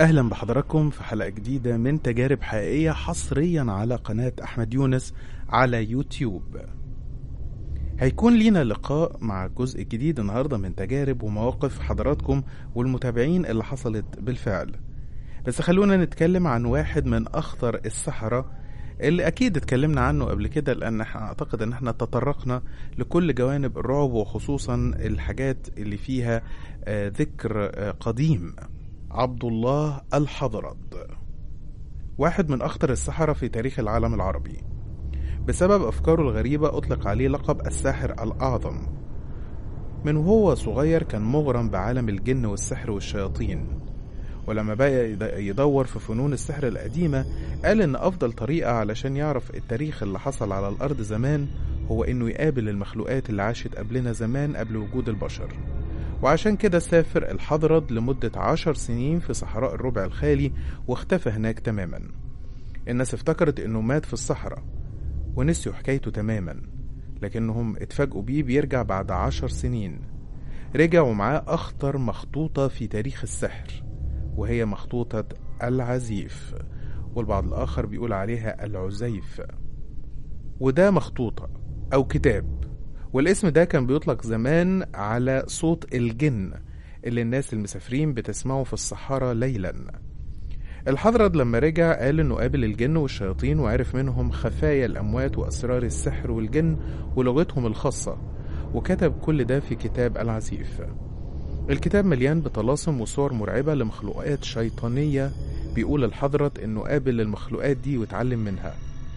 أهلا بحضراتكم في حلقة جديدة من تجارب حقيقية حصريا على قناة أحمد يونس على يوتيوب هيكون لينا لقاء مع جزء جديد النهاردة من تجارب ومواقف حضراتكم والمتابعين اللي حصلت بالفعل بس خلونا نتكلم عن واحد من أخطر السحرة اللي أكيد اتكلمنا عنه قبل كده لأن احنا أعتقد إن احنا تطرقنا لكل جوانب الرعب وخصوصا الحاجات اللي فيها آه، ذكر آه، قديم عبد الله الحضرد واحد من أخطر السحرة في تاريخ العالم العربي بسبب أفكاره الغريبة أطلق عليه لقب الساحر الأعظم من وهو صغير كان مغرم بعالم الجن والسحر والشياطين ولما بقى يد- يدور في فنون السحر القديمة قال إن أفضل طريقة علشان يعرف التاريخ اللي حصل على الأرض زمان هو إنه يقابل المخلوقات اللي عاشت قبلنا زمان قبل وجود البشر وعشان كده سافر الحضرد لمدة عشر سنين في صحراء الربع الخالي واختفى هناك تماما الناس افتكرت انه مات في الصحراء ونسيوا حكايته تماما لكنهم اتفاجئوا بيه بيرجع بعد عشر سنين رجع ومعاه أخطر مخطوطة في تاريخ السحر وهي مخطوطة العزيف والبعض الآخر بيقول عليها العزيف وده مخطوطة أو كتاب والاسم ده كان بيطلق زمان على صوت الجن اللي الناس المسافرين بتسمعه في الصحراء ليلا الحضرد لما رجع قال انه قابل الجن والشياطين وعرف منهم خفايا الاموات واسرار السحر والجن ولغتهم الخاصه وكتب كل ده في كتاب العزيف الكتاب مليان بطلاسم وصور مرعبه لمخلوقات شيطانيه بيقول الحضرت انه قابل المخلوقات دي واتعلم منها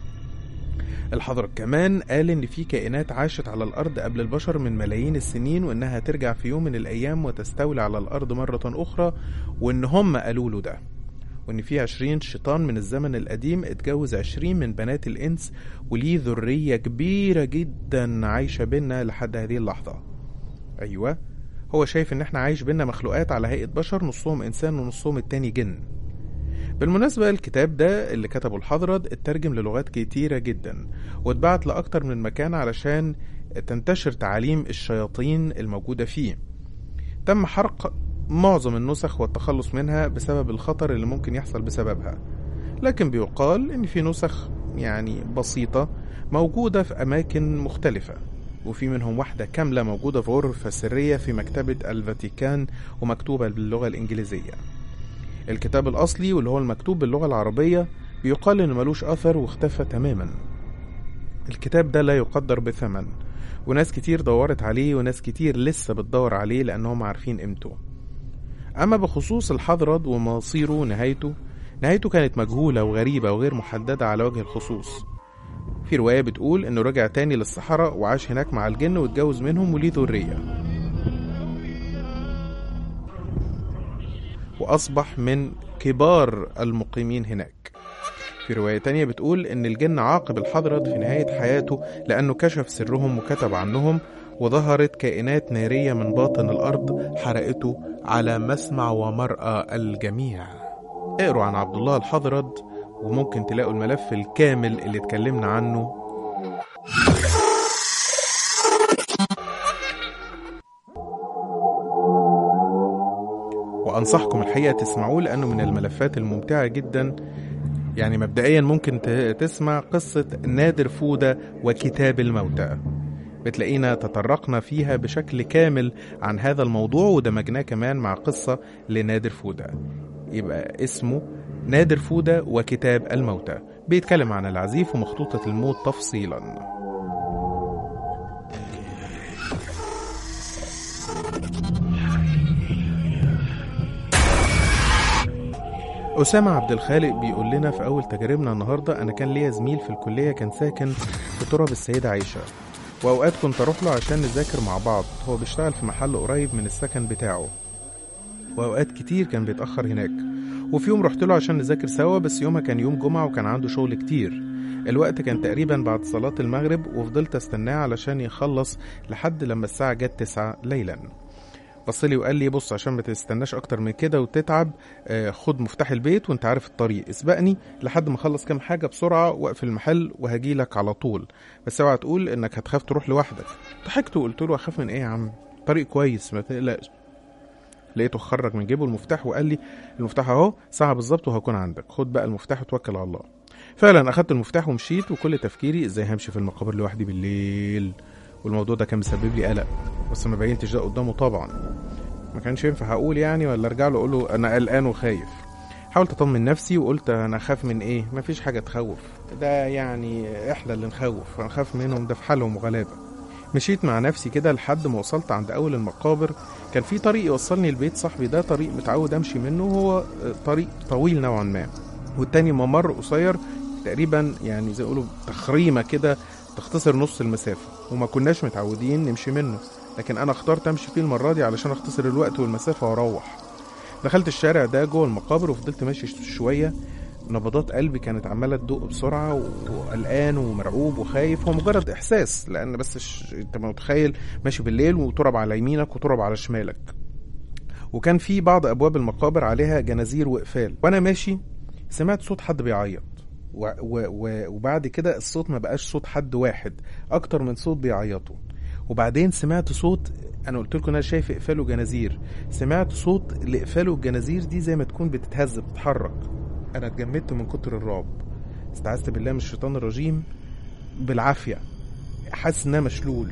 الحضرة كمان قال إن في كائنات عاشت على الأرض قبل البشر من ملايين السنين وإنها ترجع في يوم من الأيام وتستولي على الأرض مرة أخرى وإن هم قالوا له ده وإن في عشرين شيطان من الزمن القديم اتجوز عشرين من بنات الإنس وليه ذرية كبيرة جدا عايشة بينا لحد هذه اللحظة أيوة هو شايف إن إحنا عايش بينا مخلوقات على هيئة بشر نصهم إنسان ونصهم التاني جن بالمناسبة الكتاب ده اللي كتبه الحضرد اترجم للغات كتيرة جدا واتبعت لأكتر من مكان علشان تنتشر تعاليم الشياطين الموجودة فيه تم حرق معظم النسخ والتخلص منها بسبب الخطر اللي ممكن يحصل بسببها لكن بيقال ان في نسخ يعني بسيطة موجودة في أماكن مختلفة وفي منهم واحدة كاملة موجودة في غرفة سرية في مكتبة الفاتيكان ومكتوبة باللغة الإنجليزية الكتاب الأصلي واللي هو المكتوب باللغة العربية بيقال إنه ملوش أثر واختفى تماما الكتاب ده لا يقدر بثمن وناس كتير دورت عليه وناس كتير لسه بتدور عليه لأنهم عارفين قيمته أما بخصوص الحضرد ومصيره ونهايته نهايته كانت مجهولة وغريبة وغير محددة على وجه الخصوص في رواية بتقول إنه رجع تاني للصحراء وعاش هناك مع الجن واتجوز منهم وليه ذرية وأصبح من كبار المقيمين هناك في رواية تانية بتقول إن الجن عاقب الحضرد في نهاية حياته لأنه كشف سرهم وكتب عنهم وظهرت كائنات نارية من باطن الأرض حرقته على مسمع ومرأى الجميع اقروا عن عبد الله الحضرد وممكن تلاقوا الملف الكامل اللي اتكلمنا عنه وأنصحكم الحقيقة تسمعوه لأنه من الملفات الممتعة جدا يعني مبدئيا ممكن ت- تسمع قصة نادر فودة وكتاب الموتى بتلاقينا تطرقنا فيها بشكل كامل عن هذا الموضوع ودمجناه كمان مع قصة لنادر فودة يبقى اسمه نادر فودة وكتاب الموتى بيتكلم عن العزيف ومخطوطة الموت تفصيلا أسامة عبد الخالق بيقول لنا في أول تجاربنا النهاردة أنا كان ليا زميل في الكلية كان ساكن في تراب السيدة عائشة وأوقات كنت أروح له عشان نذاكر مع بعض هو بيشتغل في محل قريب من السكن بتاعه وأوقات كتير كان بيتأخر هناك وفي يوم رحت له عشان نذاكر سوا بس يومها كان يوم جمعة وكان عنده شغل كتير الوقت كان تقريبا بعد صلاة المغرب وفضلت استناه علشان يخلص لحد لما الساعة جت تسعة ليلا بصلي وقال لي بص عشان ما تستناش اكتر من كده وتتعب آه، خد مفتاح البيت وانت عارف الطريق اسبقني لحد ما اخلص كام حاجه بسرعه واقفل المحل وهجيلك على طول بس اوعى تقول انك هتخاف تروح لوحدك ضحكت وقلت له اخاف من ايه يا عم طريق كويس ما تقلقش لقيته خرج من جيبه المفتاح وقال لي المفتاح اهو ساعه بالظبط وهكون عندك خد بقى المفتاح وتوكل على الله فعلا اخدت المفتاح ومشيت وكل تفكيري ازاي همشي في المقابر لوحدي بالليل والموضوع ده كان مسبب لي قلق بس ما بينتش ده قدامه طبعا ما كانش ينفع اقول يعني ولا ارجع له اقول له انا قلقان وخايف حاولت اطمن نفسي وقلت انا اخاف من ايه مفيش حاجه تخوف ده يعني احنا اللي نخوف هنخاف منهم ده في حالهم وغلابه مشيت مع نفسي كده لحد ما وصلت عند اول المقابر كان في طريق يوصلني لبيت صاحبي ده طريق متعود امشي منه وهو طريق طويل نوعا ما والتاني ممر قصير تقريبا يعني زي يقولوا تخريمه كده تختصر نص المسافه وما كناش متعودين نمشي منه لكن انا اخترت امشي فيه المره دي علشان اختصر الوقت والمسافه واروح دخلت الشارع ده جوه المقابر وفضلت ماشي شويه نبضات قلبي كانت عماله تدق بسرعه وقلقان ومرعوب وخايف هو مجرد احساس لان بس ش... انت متخيل ماشي بالليل وتراب على يمينك وتراب على شمالك وكان في بعض ابواب المقابر عليها جنازير واقفال وانا ماشي سمعت صوت حد بيعيط و... و... و... وبعد كده الصوت ما بقاش صوت حد واحد اكتر من صوت بيعيطوا وبعدين سمعت صوت انا قلت لكم انا شايف اقفال وجنازير سمعت صوت لاقفال الجنازير دي زي ما تكون بتتهز بتتحرك انا اتجمدت من كتر الرعب استعذت بالله من الشيطان الرجيم بالعافيه حاسس ان انا مشلول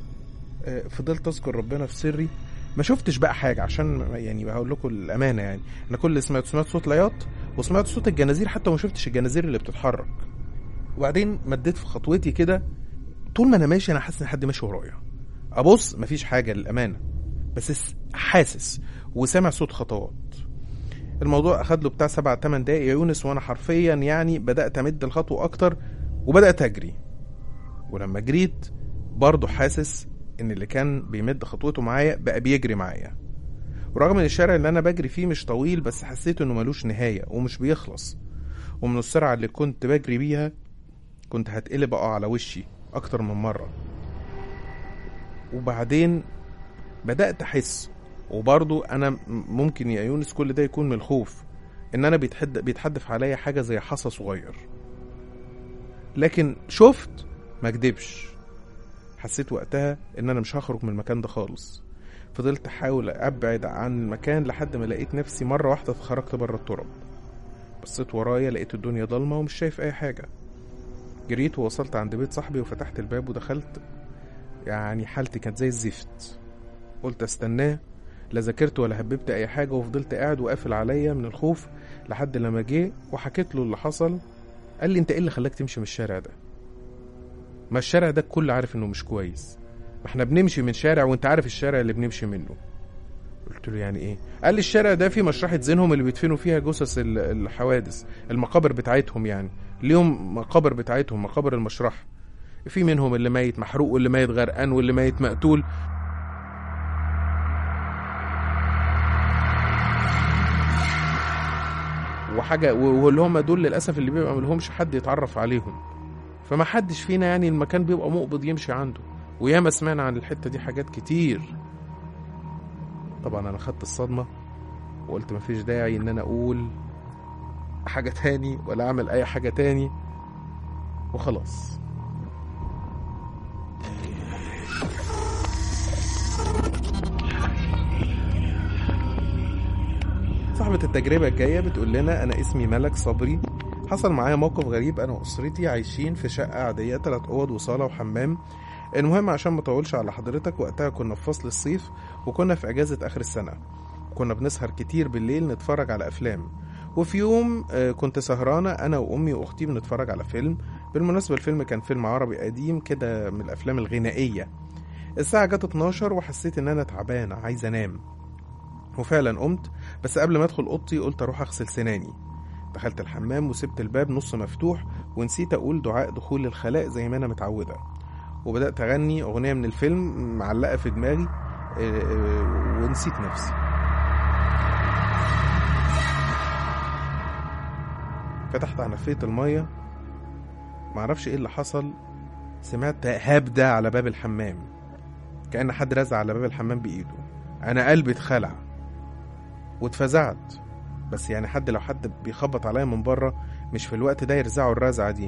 فضلت اذكر ربنا في سري ما شفتش بقى حاجه عشان يعني هقول لكم الامانه يعني انا كل اللي سمعت سمعت صوت العياط وسمعت صوت الجنازير حتى وما شفتش الجنازير اللي بتتحرك وبعدين مديت في خطوتي كده طول ما انا ماشي انا حاسس ان حد ماشي ورايا ابص مفيش حاجه للامانه بس حاسس وسامع صوت خطوات الموضوع اخد له بتاع سبع تمن دقايق يا يونس وانا حرفيا يعني بدات امد الخطوه اكتر وبدات اجري ولما جريت برضه حاسس ان اللي كان بيمد خطوته معايا بقى بيجري معايا ورغم ان الشارع اللي انا بجري فيه مش طويل بس حسيت انه ملوش نهايه ومش بيخلص ومن السرعه اللي كنت بجري بيها كنت هتقلب اقع على وشي اكتر من مره وبعدين بدات احس وبرضو انا ممكن يا يونس كل ده يكون من الخوف ان انا بيتحد بيتحدف عليا حاجه زي حصى صغير لكن شفت ما اكدبش حسيت وقتها ان انا مش هخرج من المكان ده خالص فضلت احاول ابعد عن المكان لحد ما لقيت نفسي مره واحده خرجت بره التراب بصيت ورايا لقيت الدنيا ضلمه ومش شايف اي حاجه جريت ووصلت عند بيت صاحبي وفتحت الباب ودخلت يعني حالتي كانت زي الزفت قلت استناه لا ذاكرت ولا هببت اي حاجه وفضلت قاعد وقافل عليا من الخوف لحد لما جه وحكيت له اللي حصل قال لي انت ايه اللي خلاك تمشي من الشارع ده ما الشارع ده الكل عارف انه مش كويس ما احنا بنمشي من شارع وانت عارف الشارع اللي بنمشي منه قلت له يعني ايه قال لي الشارع ده فيه مشرحه زينهم اللي بيدفنوا فيها جثث الحوادث المقابر بتاعتهم يعني ليهم مقابر بتاعتهم مقابر المشرحه في منهم اللي ميت محروق واللي ميت غرقان واللي ميت مقتول وحاجه واللي هم دول للاسف اللي بيبقى ملهمش حد يتعرف عليهم فما حدش فينا يعني المكان بيبقى مقبض يمشي عنده وياما سمعنا عن الحته دي حاجات كتير طبعا انا خدت الصدمه وقلت مفيش داعي ان انا اقول حاجه تاني ولا اعمل اي حاجه تاني وخلاص صاحبة التجربة الجاية بتقول لنا أنا اسمي ملك صبري حصل معايا موقف غريب أنا وأسرتي عايشين في شقة عادية تلات أوض وصالة وحمام المهم عشان ما اطولش على حضرتك وقتها كنا في فصل الصيف وكنا في اجازه اخر السنه كنا بنسهر كتير بالليل نتفرج على افلام وفي يوم كنت سهرانه انا وامي واختي بنتفرج على فيلم بالمناسبه الفيلم كان فيلم عربي قديم كده من الافلام الغنائيه الساعه جت 12 وحسيت ان انا تعبان عايز انام وفعلا قمت بس قبل ما ادخل اوضتي قلت اروح اغسل سناني دخلت الحمام وسبت الباب نص مفتوح ونسيت اقول دعاء دخول الخلاء زي ما انا متعوده وبدأت أغني أغنية من الفيلم معلقة في دماغي ونسيت نفسي فتحت عنفية المية معرفش ايه اللي حصل سمعت هبدة على باب الحمام كأن حد رزع على باب الحمام بإيده أنا قلبي اتخلع واتفزعت بس يعني حد لو حد بيخبط عليا من بره مش في الوقت ده يرزعوا الرزعة دي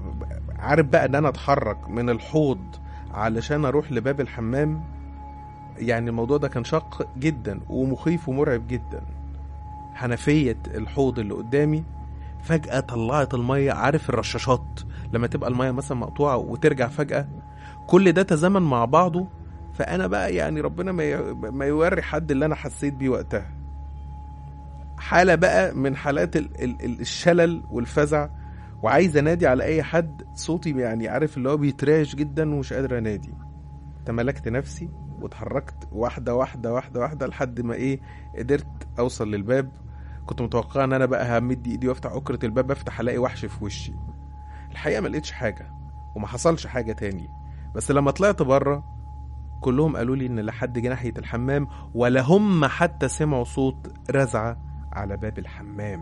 عارف بقى ان انا اتحرك من الحوض علشان اروح لباب الحمام يعني الموضوع ده كان شاق جدا ومخيف ومرعب جدا حنفية الحوض اللي قدامي فجأة طلعت المية عارف الرشاشات لما تبقى المية مثلا مقطوعة وترجع فجأة كل ده تزامن مع بعضه فأنا بقى يعني ربنا ما ي- ما يوري حد اللي أنا حسيت بيه وقتها حالة بقى من حالات ال- ال- ال- الشلل والفزع وعايز انادي على اي حد صوتي يعني عارف اللي هو بيتراش جدا ومش قادر انادي تملكت نفسي واتحركت واحدة واحدة واحدة واحدة لحد ما ايه قدرت اوصل للباب كنت متوقع ان انا بقى همد ايدي وافتح عكرة الباب افتح الاقي وحش في وشي الحقيقة ما لقيتش حاجة وما حصلش حاجة تاني بس لما طلعت بره كلهم قالوا لي ان لا حد جه ناحية الحمام ولا هم حتى سمعوا صوت رزعة على باب الحمام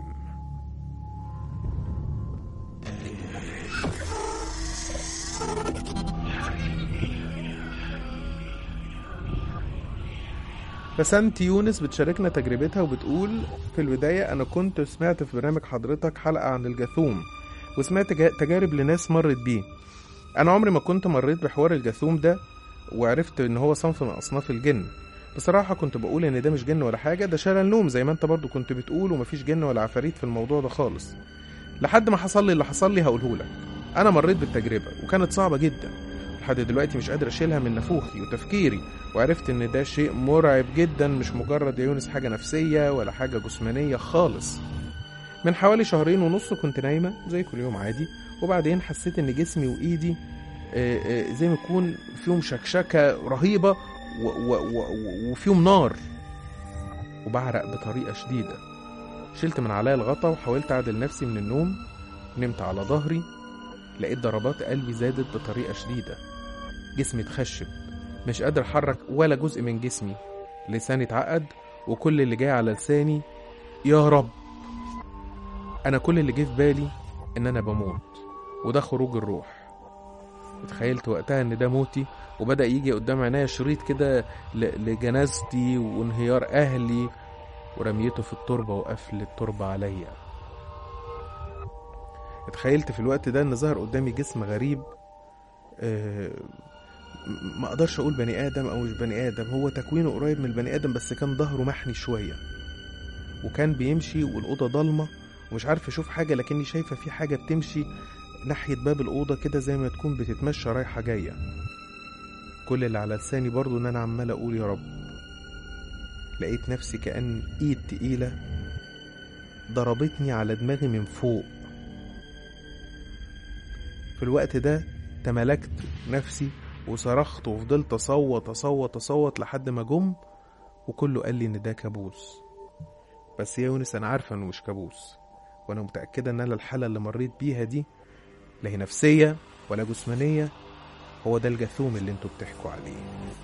فسنت يونس بتشاركنا تجربتها وبتقول في البداية أنا كنت سمعت في برنامج حضرتك حلقة عن الجاثوم وسمعت جا- تجارب لناس مرت بيه أنا عمري ما كنت مريت بحوار الجاثوم ده وعرفت إن هو صنف من أصناف الجن بصراحة كنت بقول إن ده مش جن ولا حاجة ده شلل نوم زي ما أنت برضو كنت بتقول ومفيش جن ولا عفاريت في الموضوع ده خالص لحد ما حصل لي اللي حصل لي هقوله لك أنا مريت بالتجربة وكانت صعبة جدا لحد دلوقتي مش قادر أشيلها من نفوخي وتفكيري وعرفت ان ده شيء مرعب جدا مش مجرد يا يونس حاجة نفسية ولا حاجة جسمانية خالص من حوالي شهرين ونص كنت نايمة زي كل يوم عادي وبعدين حسيت ان جسمي وايدي آه، آه، زي ما يكون فيهم شكشكة رهيبة و- و- و- وفيهم نار وبعرق بطريقة شديدة شلت من عليا الغطا وحاولت أعدل نفسي من النوم نمت على ظهري لقيت ضربات قلبي زادت بطريقة شديدة جسمي اتخشب مش قادر احرك ولا جزء من جسمي لساني اتعقد وكل اللي جاي على لساني يا رب انا كل اللي جه في بالي ان انا بموت وده خروج الروح اتخيلت وقتها ان ده موتي وبدا يجي قدام عينيا شريط كده ل- لجنازتي وانهيار اهلي ورميته في التربه وقفل التربه عليا اتخيلت في الوقت ده ان ظهر قدامي جسم غريب آه، م- ما اقدرش اقول بني ادم او مش بني ادم هو تكوينه قريب من البني ادم بس كان ظهره محني شويه وكان بيمشي والاوضه ضلمه ومش عارف اشوف حاجه لكني شايفه في حاجه بتمشي ناحيه باب الاوضه كده زي ما تكون بتتمشى رايحه جايه كل اللي على لساني برضو ان انا عمال اقول يا رب لقيت نفسي كأن ايد تقيله ضربتني على دماغي من فوق في الوقت ده تملكت نفسي وصرخت وفضلت اصوت اصوت اصوت لحد ما جم وكله قال لي ان ده كابوس بس يا يونس انا عارفه انه مش كابوس وانا متاكده ان انا الحاله اللي مريت بيها دي لا هي نفسيه ولا جسمانيه هو ده الجاثوم اللي انتوا بتحكوا عليه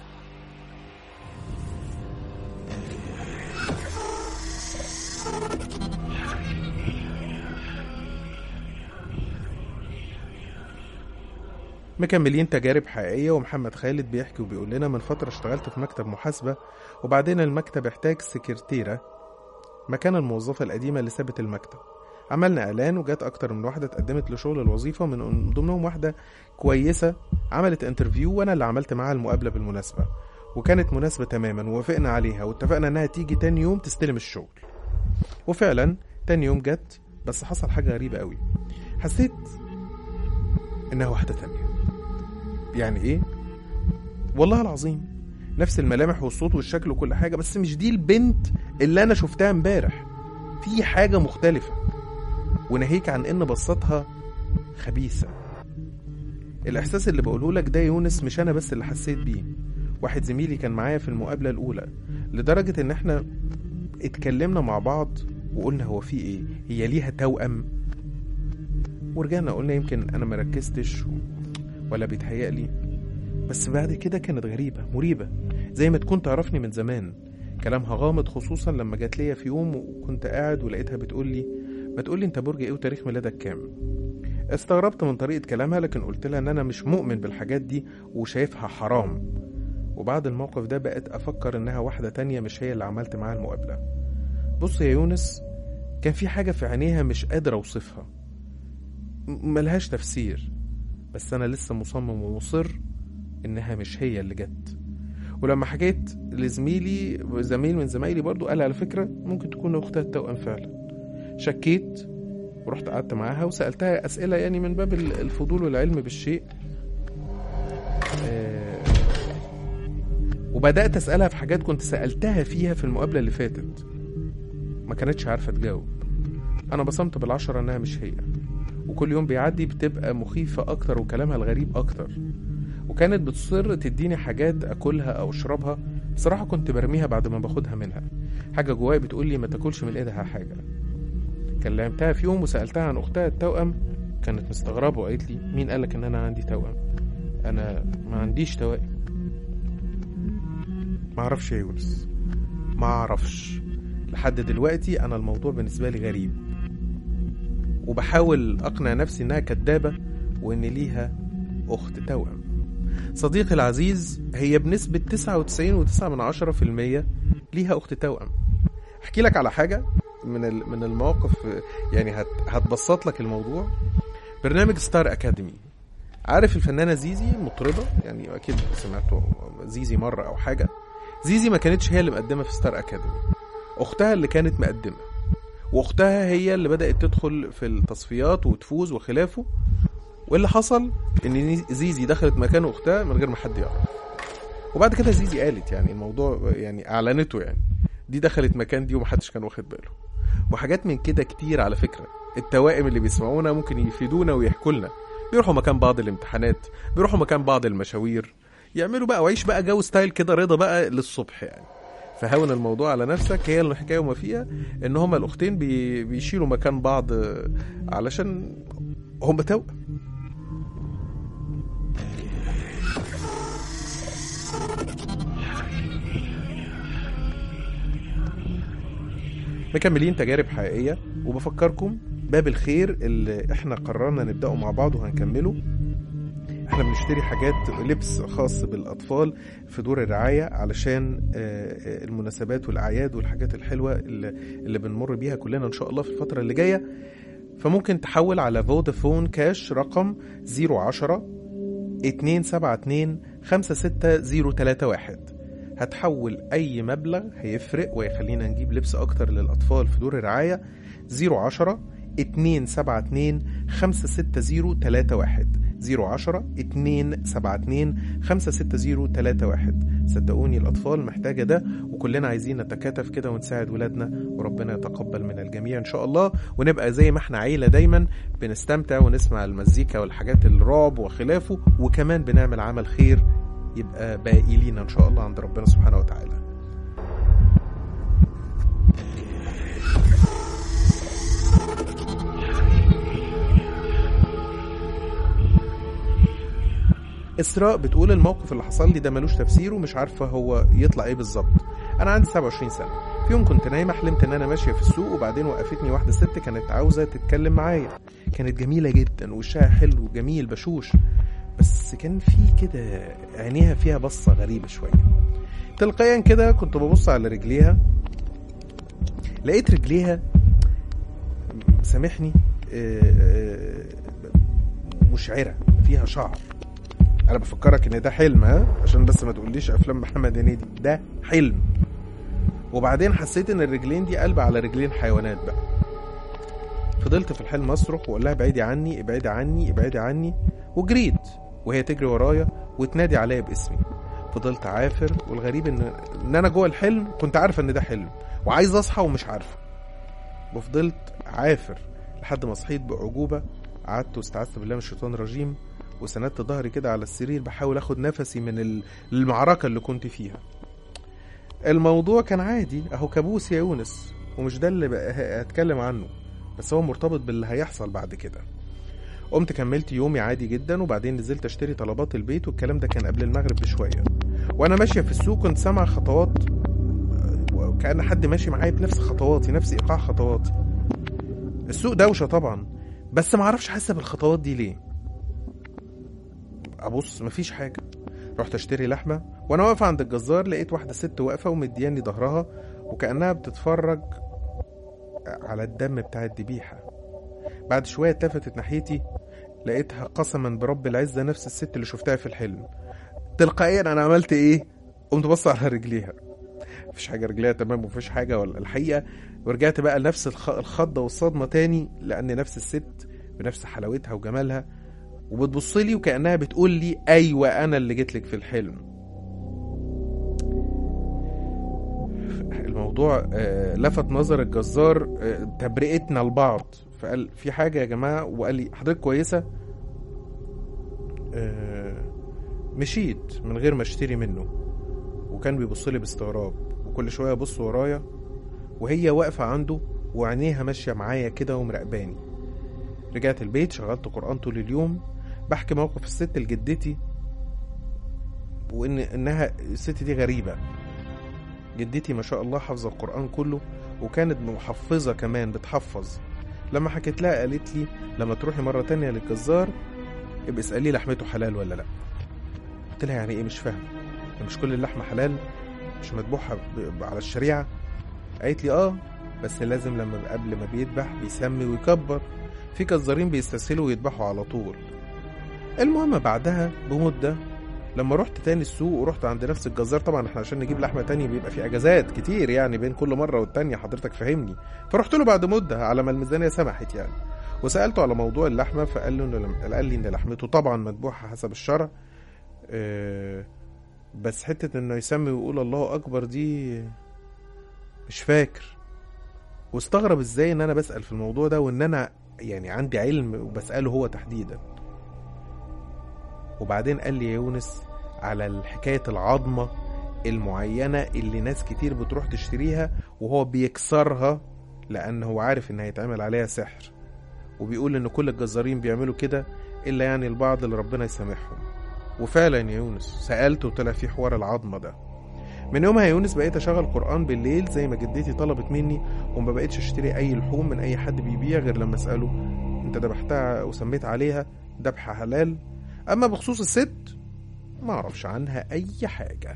مكملين تجارب حقيقية ومحمد خالد بيحكي وبيقول لنا من فترة اشتغلت في مكتب محاسبة وبعدين المكتب احتاج سكرتيرة مكان الموظفة القديمة اللي سابت المكتب عملنا اعلان وجات اكتر من واحدة اتقدمت لشغل الوظيفة من ضمنهم واحدة كويسة عملت انترفيو وانا اللي عملت معاها المقابلة بالمناسبة وكانت مناسبة تماما ووافقنا عليها واتفقنا انها تيجي تاني يوم تستلم الشغل وفعلا تاني يوم جت بس حصل حاجة غريبة قوي حسيت انها واحدة تانية يعني ايه والله العظيم نفس الملامح والصوت والشكل وكل حاجة بس مش دي البنت اللي انا شفتها امبارح في حاجة مختلفة وناهيك عن ان بصتها خبيثة الاحساس اللي بقوله لك ده يونس مش انا بس اللي حسيت بيه واحد زميلي كان معايا في المقابلة الاولى لدرجة ان احنا اتكلمنا مع بعض وقلنا هو في ايه هي ليها توأم ورجعنا قلنا يمكن انا مركزتش ولا بيتهيألي بس بعد كده كانت غريبة مريبة زي ما تكون تعرفني من زمان كلامها غامض خصوصا لما جات ليا في يوم وكنت قاعد ولقيتها بتقول لي ما تقول لي انت برج ايه وتاريخ ميلادك كام استغربت من طريقة كلامها لكن قلت لها ان انا مش مؤمن بالحاجات دي وشايفها حرام وبعد الموقف ده بقيت افكر انها واحدة تانية مش هي اللي عملت معاها المقابلة بص يا يونس كان في حاجة في عينيها مش قادر اوصفها م- ملهاش تفسير بس انا لسه مصمم ومصر انها مش هي اللي جت ولما حكيت لزميلي زميل من زمايلي برضو قال على فكرة ممكن تكون أختها التوأم فعلا شكيت ورحت قعدت معاها وسألتها أسئلة يعني من باب ال- الفضول والعلم بالشيء آه، وبدأت أسألها في حاجات كنت سألتها فيها في المقابلة اللي فاتت ما كانتش عارفة تجاوب أنا بصمت بالعشرة إنها مش هي وكل يوم بيعدي بتبقى مخيفة أكتر وكلامها الغريب أكتر وكانت بتصر تديني حاجات أكلها أو أشربها بصراحة كنت برميها بعد ما باخدها منها حاجة جوايا بتقول لي ما تاكلش من إيدها حاجة كلمتها في يوم وسألتها عن أختها التوأم كانت مستغربة وقالت لي مين قالك إن أنا عندي توأم أنا ما عنديش توائم ما اعرفش يا يونس ما اعرفش لحد دلوقتي انا الموضوع بالنسبه لي غريب وبحاول اقنع نفسي انها كدابه وان ليها اخت توأم صديقي العزيز هي بنسبة 99.9 من عشرة في المية ليها أخت توأم أحكي لك على حاجة من ال- من المواقف يعني هت هتبسط لك الموضوع برنامج ستار أكاديمي عارف الفنانة زيزي مطربة يعني أكيد سمعتوا زيزي مرة أو حاجة زيزي ما كانتش هي اللي مقدمة في ستار أكاديمي أختها اللي كانت مقدمة وأختها هي اللي بدأت تدخل في التصفيات وتفوز وخلافه واللي حصل إن زيزي دخلت مكان أختها من غير ما حد يعرف وبعد كده زيزي قالت يعني الموضوع يعني أعلنته يعني دي دخلت مكان دي ومحدش كان واخد باله وحاجات من كده كتير على فكرة التوائم اللي بيسمعونا ممكن يفيدونا ويحكوا لنا بيروحوا مكان بعض الامتحانات بيروحوا مكان بعض المشاوير يعملوا بقى وعيش بقى جو ستايل كده رضا بقى للصبح يعني فهون الموضوع على نفسك هي الحكايه وما فيها ان هما الاختين بي بيشيلوا مكان بعض آه، علشان هما توأم مكملين تجارب حقيقية وبفكركم باب الخير اللي احنا قررنا نبدأه مع بعض وهنكمله احنا بنشتري حاجات لبس خاص بالاطفال في دور الرعايه علشان آه، آه، المناسبات والاعياد والحاجات الحلوه اللي, اللي بنمر بيها كلنا ان شاء الله في الفتره اللي جايه فممكن تحول على فودافون كاش رقم 010 272 56031 هتحول اي مبلغ هيفرق ويخلينا نجيب لبس اكتر للاطفال في دور الرعايه 010 272 56031 010 272 56031 صدقوني الأطفال محتاجة ده وكلنا عايزين نتكاتف كده ونساعد ولادنا وربنا يتقبل من الجميع إن شاء الله ونبقى زي ما احنا عيلة دايما بنستمتع ونسمع المزيكا والحاجات الرعب وخلافه وكمان بنعمل عمل خير يبقى باقي لينا إن شاء الله عند ربنا سبحانه وتعالى إسراء بتقول الموقف اللي حصل لي ده ملوش تفسير ومش عارفة هو يطلع إيه بالظبط أنا عندي 27 سنة في يوم كنت نايمة حلمت إن أنا ماشية في السوق وبعدين وقفتني واحدة ست كانت عاوزة تتكلم معايا كانت جميلة جدا وشها حلو وجميل بشوش بس كان في كده عينيها فيها بصة غريبة شوية تلقائيا كده كنت ببص على رجليها لقيت رجليها سامحني آه، آه، مشعرة فيها شعر انا بفكرك ان ده حلم ها عشان بس ما تقوليش افلام محمد هنيدي ده حلم وبعدين حسيت ان الرجلين دي قلب على رجلين حيوانات بقى فضلت في الحلم اصرخ واقول لها ابعدي عني ابعدي عني ابعدي عني وجريت وهي تجري ورايا وتنادي عليا باسمي فضلت عافر والغريب ان ان انا جوه الحلم كنت عارفه ان ده حلم وعايز اصحى ومش عارفه وفضلت عافر لحد ما صحيت باعجوبه قعدت واستعذت بالله من الشيطان الرجيم وسندت ظهري كده على السرير بحاول اخد نفسي من ال- المعركة اللي كنت فيها الموضوع كان عادي اهو كابوس يا يونس ومش ده اللي بقى ه- هتكلم عنه بس هو مرتبط باللي هيحصل بعد كده قمت كملت يومي عادي جدا وبعدين نزلت اشتري طلبات البيت والكلام ده كان قبل المغرب بشوية وانا ماشية في السوق كنت سامع خطوات وكأن حد ماشي معايا بنفس خطواتي نفس ايقاع خطواتي السوق دوشة طبعا بس معرفش حاسة بالخطوات دي ليه ابص مفيش حاجه رحت اشتري لحمه وانا واقفه عند الجزار لقيت واحده ست واقفه ومدياني ظهرها وكانها بتتفرج على الدم بتاع الذبيحه بعد شويه اتلفتت ناحيتي لقيتها قسما برب العزه نفس الست اللي شفتها في الحلم تلقائيا انا عملت ايه قمت بص على رجليها مفيش حاجه رجليها تمام ومفيش حاجه ولا الحقيقه ورجعت بقى لنفس الخ- الخضه والصدمه تاني لان نفس الست بنفس حلاوتها وجمالها وبتبص لي وكانها بتقول لي ايوه انا اللي جيت لك في الحلم الموضوع آه، لفت نظر الجزار آه، تبرئتنا لبعض فقال في حاجه يا جماعه وقال لي حضرتك كويسه آه، مشيت من غير ما اشتري منه وكان بيبص لي باستغراب وكل شويه ابص ورايا وهي واقفه عنده وعينيها ماشيه معايا كده ومراقباني رجعت البيت شغلت قران طول اليوم بحكي موقف الست لجدتي وان انها الست دي غريبه جدتي ما شاء الله حافظه القران كله وكانت محفظه كمان بتحفظ لما حكيت لها قالت لي لما تروحي مره تانية للجزار ابقي اساليه لحمته حلال ولا لا قلت لها يعني ايه مش فاهم مش كل اللحمه حلال مش مذبوحه ب- ب- على الشريعه قالت لي اه بس لازم لما قبل ما بيذبح بيسمي ويكبر في جزارين بيستسهلوا ويذبحوا على طول المهم بعدها بمده لما رحت تاني السوق ورحت عند نفس الجزار طبعا احنا عشان نجيب لحمه تاني بيبقى في اجازات كتير يعني بين كل مره والتانيه حضرتك فاهمني فرحت له بعد مده على ما الميزانيه سمحت يعني وسالته على موضوع اللحمه فقال له إنه- قال لي ان لحمته طبعا مذبوحه حسب الشرع آه، بس حته انه يسمي ويقول الله اكبر دي مش فاكر واستغرب ازاي ان انا بسال في الموضوع ده وان انا يعني عندي علم وبساله هو تحديدا وبعدين قال لي يا يونس على حكايه العظمه المعينه اللي ناس كتير بتروح تشتريها وهو بيكسرها لان هو عارف ان هيتعمل عليها سحر وبيقول ان كل الجزارين بيعملوا كده الا يعني البعض اللي ربنا يسامحهم وفعلا يا يونس سالته وطلع في حوار العظمه ده من يومها يا يونس بقيت اشغل قران بالليل زي ما جدتي طلبت مني وما بقتش اشتري اي لحوم من اي حد بيبيع غير لما اساله انت ذبحتها وسميت عليها ذبح حلال اما بخصوص الست ما اعرفش عنها اي حاجه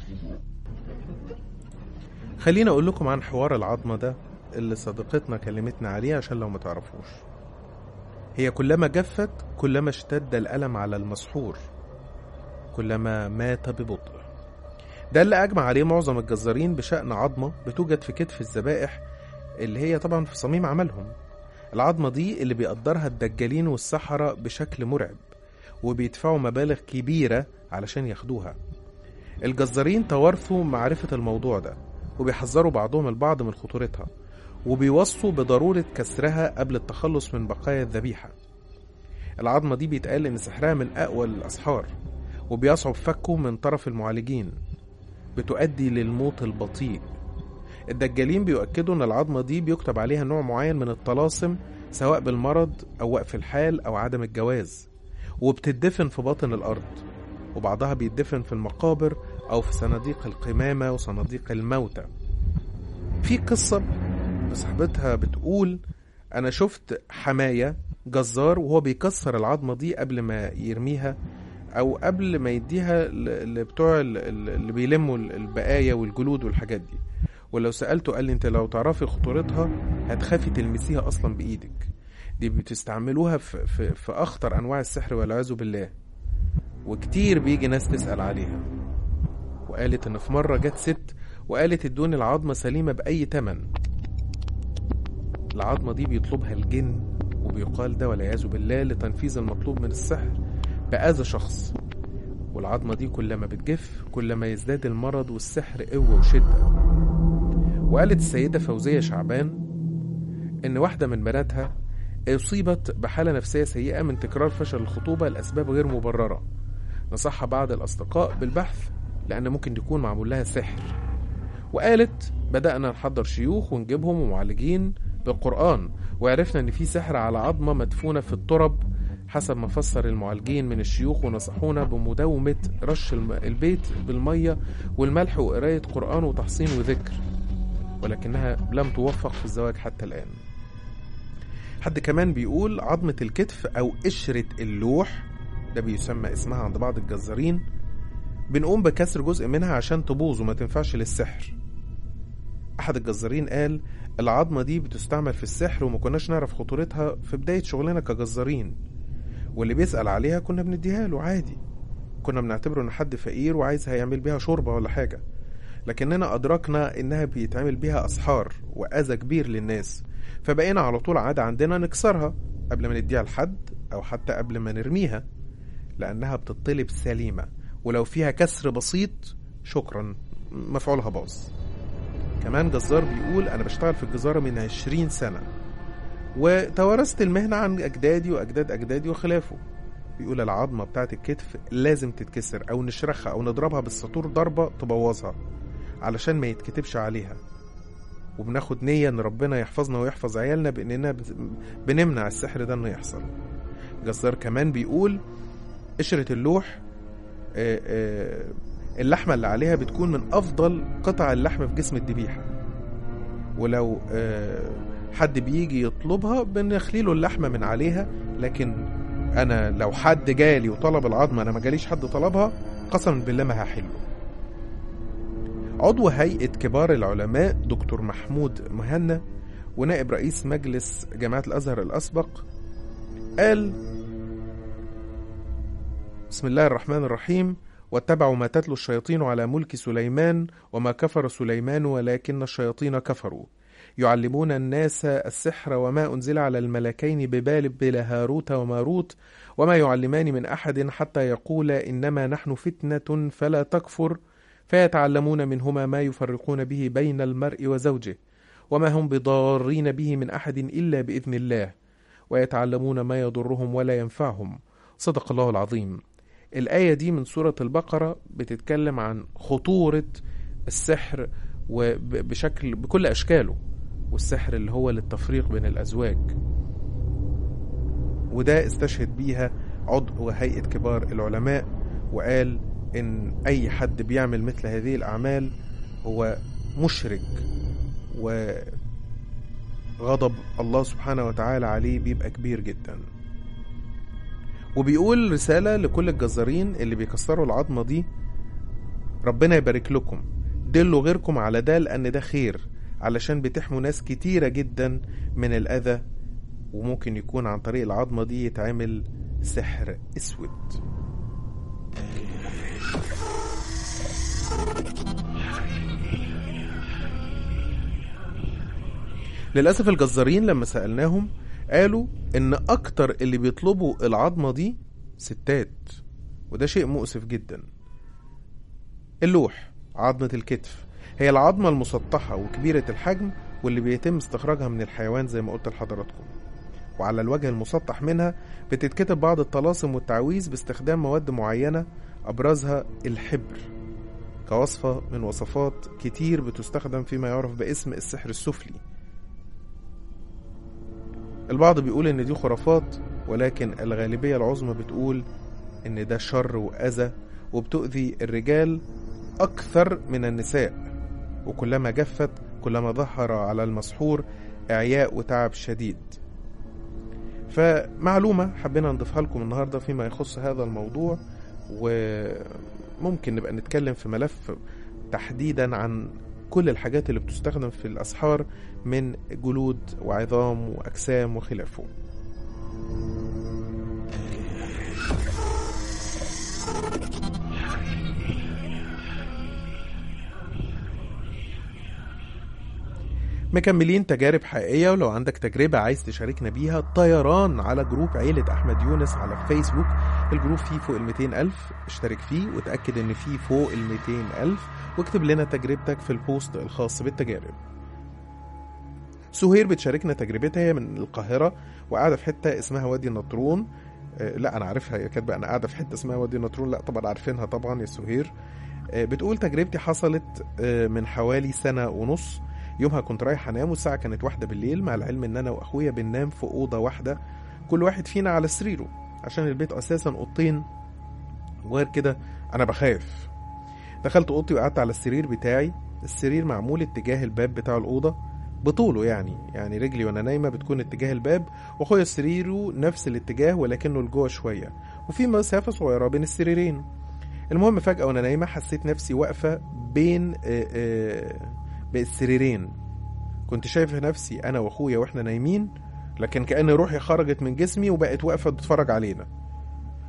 خليني اقول لكم عن حوار العظمه ده اللي صديقتنا كلمتنا عليه عشان لو ما تعرفوش هي كلما جفت كلما اشتد الالم على المسحور كلما مات ببطء ده اللي اجمع عليه معظم الجزارين بشان عظمه بتوجد في كتف الذبائح اللي هي طبعا في صميم عملهم العظمه دي اللي بيقدرها الدجالين والسحرة بشكل مرعب وبيدفعوا مبالغ كبيره علشان ياخدوها الجزارين توارثوا معرفه الموضوع ده وبيحذروا بعضهم البعض من خطورتها وبيوصوا بضرورة كسرها قبل التخلص من بقايا الذبيحة العظمة دي بيتقال إن سحرها من أقوى الأسحار وبيصعب فكه من طرف المعالجين بتؤدي للموت البطيء الدجالين بيؤكدوا إن العظمة دي بيكتب عليها نوع معين من الطلاسم سواء بالمرض أو وقف الحال أو عدم الجواز وبتدفن في باطن الأرض وبعضها بيدفن في المقابر أو في صناديق القمامة وصناديق الموتى في قصة صاحبتها بتقول أنا شفت حماية جزار وهو بيكسر العظمة دي قبل ما يرميها أو قبل ما يديها ل- لبتوع ال- ال- اللي بيلموا ال- البقايا والجلود والحاجات دي ولو سألته قال لي أنت لو تعرفي خطورتها هتخافي تلمسيها أصلا بإيدك دي بتستعملوها في, في, في أخطر أنواع السحر والعياذ بالله وكتير بيجي ناس تسأل عليها وقالت إن في مرة جت ست وقالت ادوني العظمة سليمة بأي تمن العظمة دي بيطلبها الجن وبيقال ده والعياذ بالله لتنفيذ المطلوب من السحر بأذى شخص والعظمة دي كلما بتجف كلما يزداد المرض والسحر قوة وشدة وقالت السيدة فوزية شعبان إن واحدة من بناتها أصيبت بحالة نفسية سيئة من تكرار فشل الخطوبة لأسباب غير مبررة نصحها بعض الأصدقاء بالبحث لأن ممكن يكون معمول لها سحر وقالت بدأنا نحضر شيوخ ونجيبهم ومعالجين بالقرآن وعرفنا إن في سحر على عظمة مدفونة في الترب حسب ما فسر المعالجين من الشيوخ ونصحونا بمداومة رش الم- البيت بالمية والملح وقراية قرآن وتحصين وذكر ولكنها لم توفق في الزواج حتى الآن حد كمان بيقول عظمة الكتف أو قشرة اللوح ده بيسمى اسمها عند بعض الجزارين بنقوم بكسر جزء منها عشان تبوظ وما تنفعش للسحر أحد الجزارين قال العظمة دي بتستعمل في السحر وما كناش نعرف خطورتها في بداية شغلنا كجزارين واللي بيسأل عليها كنا بنديها له عادي كنا بنعتبره ان حد فقير وعايز هيعمل بيها شوربة ولا حاجة لكننا أدركنا إنها بيتعمل بيها أسحار وأذى كبير للناس فبقينا على طول عادة عندنا نكسرها قبل ما نديها لحد أو حتى قبل ما نرميها لأنها بتطلب سليمة ولو فيها كسر بسيط شكرا مفعولها باظ كمان جزار بيقول أنا بشتغل في الجزارة من عشرين سنة وتوارثت المهنة عن أجدادي وأجداد أجدادي وخلافه بيقول العظمة بتاعت الكتف لازم تتكسر أو نشرخها أو نضربها بالسطور ضربة تبوظها علشان ما يتكتبش عليها وبناخد نية إن ربنا يحفظنا ويحفظ عيالنا بإننا بت- بنمنع السحر ده إنه يحصل جزار كمان بيقول قشرة اللوح آه، آه، اللحمة اللي عليها بتكون من أفضل قطع اللحم في جسم الذبيحة ولو آه، حد بيجي يطلبها بنخلي له اللحمة من عليها لكن أنا لو حد جالي وطلب العظمة أنا ما جاليش حد طلبها قسما بالله ما هحله عضو هيئة كبار العلماء دكتور محمود مهنا ونائب رئيس مجلس جامعة الأزهر الأسبق قال بسم الله الرحمن الرحيم واتبعوا ما تتلو الشياطين على ملك سليمان وما كفر سليمان ولكن الشياطين كفروا يعلمون الناس السحر وما أنزل على الملكين ببال بلا هاروت وماروت وما يعلمان من أحد حتى يقول إنما نحن فتنة فلا تكفر فيتعلمون منهما ما يفرقون به بين المرء وزوجه وما هم بضارين به من أحد إلا بإذن الله ويتعلمون ما يضرهم ولا ينفعهم صدق الله العظيم الآية دي من سورة البقرة بتتكلم عن خطورة السحر وبشكل بكل أشكاله والسحر اللي هو للتفريق بين الأزواج وده استشهد بيها عضو هيئة كبار العلماء وقال إن أي حد بيعمل مثل هذه الأعمال هو مشرك وغضب الله سبحانه وتعالى عليه بيبقى كبير جدا وبيقول رسالة لكل الجزارين اللي بيكسروا العظمة دي ربنا يبارك لكم دلوا غيركم على ده لأن ده خير علشان بتحموا ناس كتيرة جدا من الأذى وممكن يكون عن طريق العظمة دي يتعمل سحر أسود للأسف الجزارين لما سألناهم قالوا إن أكتر اللي بيطلبوا العظمة دي ستات وده شيء مؤسف جدا اللوح عظمة الكتف هي العظمة المسطحة وكبيرة الحجم واللي بيتم استخراجها من الحيوان زي ما قلت لحضراتكم وعلى الوجه المسطح منها بتتكتب بعض الطلاسم والتعويذ باستخدام مواد معينة أبرزها الحبر كوصفة من وصفات كتير بتستخدم فيما يعرف باسم السحر السفلي البعض بيقول ان دي خرافات ولكن الغالبية العظمى بتقول ان ده شر وأذى وبتؤذي الرجال أكثر من النساء وكلما جفت كلما ظهر على المسحور إعياء وتعب شديد فمعلومة حبينا نضيفها لكم النهاردة فيما يخص هذا الموضوع وممكن نبقى نتكلم في ملف تحديدا عن كل الحاجات اللي بتستخدم في الأسحار من جلود وعظام وأجسام وخلافه مكملين تجارب حقيقية ولو عندك تجربة عايز تشاركنا بيها طيران على جروب عيلة أحمد يونس على فيسبوك الجروب فيه فوق ال 200 ألف اشترك فيه وتأكد إن فيه فوق ال 200 ألف واكتب لنا تجربتك في البوست الخاص بالتجارب سهير بتشاركنا تجربتها هي من القاهرة وقاعدة في حتة اسمها وادي النطرون آه، لا أنا عارفها هي كاتبة أنا قاعدة في حتة اسمها وادي النطرون لا طبعا عارفينها طبعا يا سهير آه، بتقول تجربتي حصلت آه، من حوالي سنة ونص يومها كنت رايح انام والساعة كانت واحدة بالليل مع العلم ان انا واخويا بننام في اوضة واحدة كل واحد فينا على سريره عشان البيت اساسا اوضتين وغير كده انا بخاف دخلت اوضتي وقعدت على السرير بتاعي السرير معمول اتجاه الباب بتاع الاوضة بطوله يعني يعني رجلي وانا نايمة بتكون اتجاه الباب واخويا سريره نفس الاتجاه ولكنه لجوه شوية وفي مسافة صغيرة بين السريرين المهم فجأة وانا نايمة حسيت نفسي واقفة بين آه، آه، بين السريرين كنت شايف نفسي انا واخويا واحنا نايمين لكن كأن روحي خرجت من جسمي وبقت واقفة بتتفرج علينا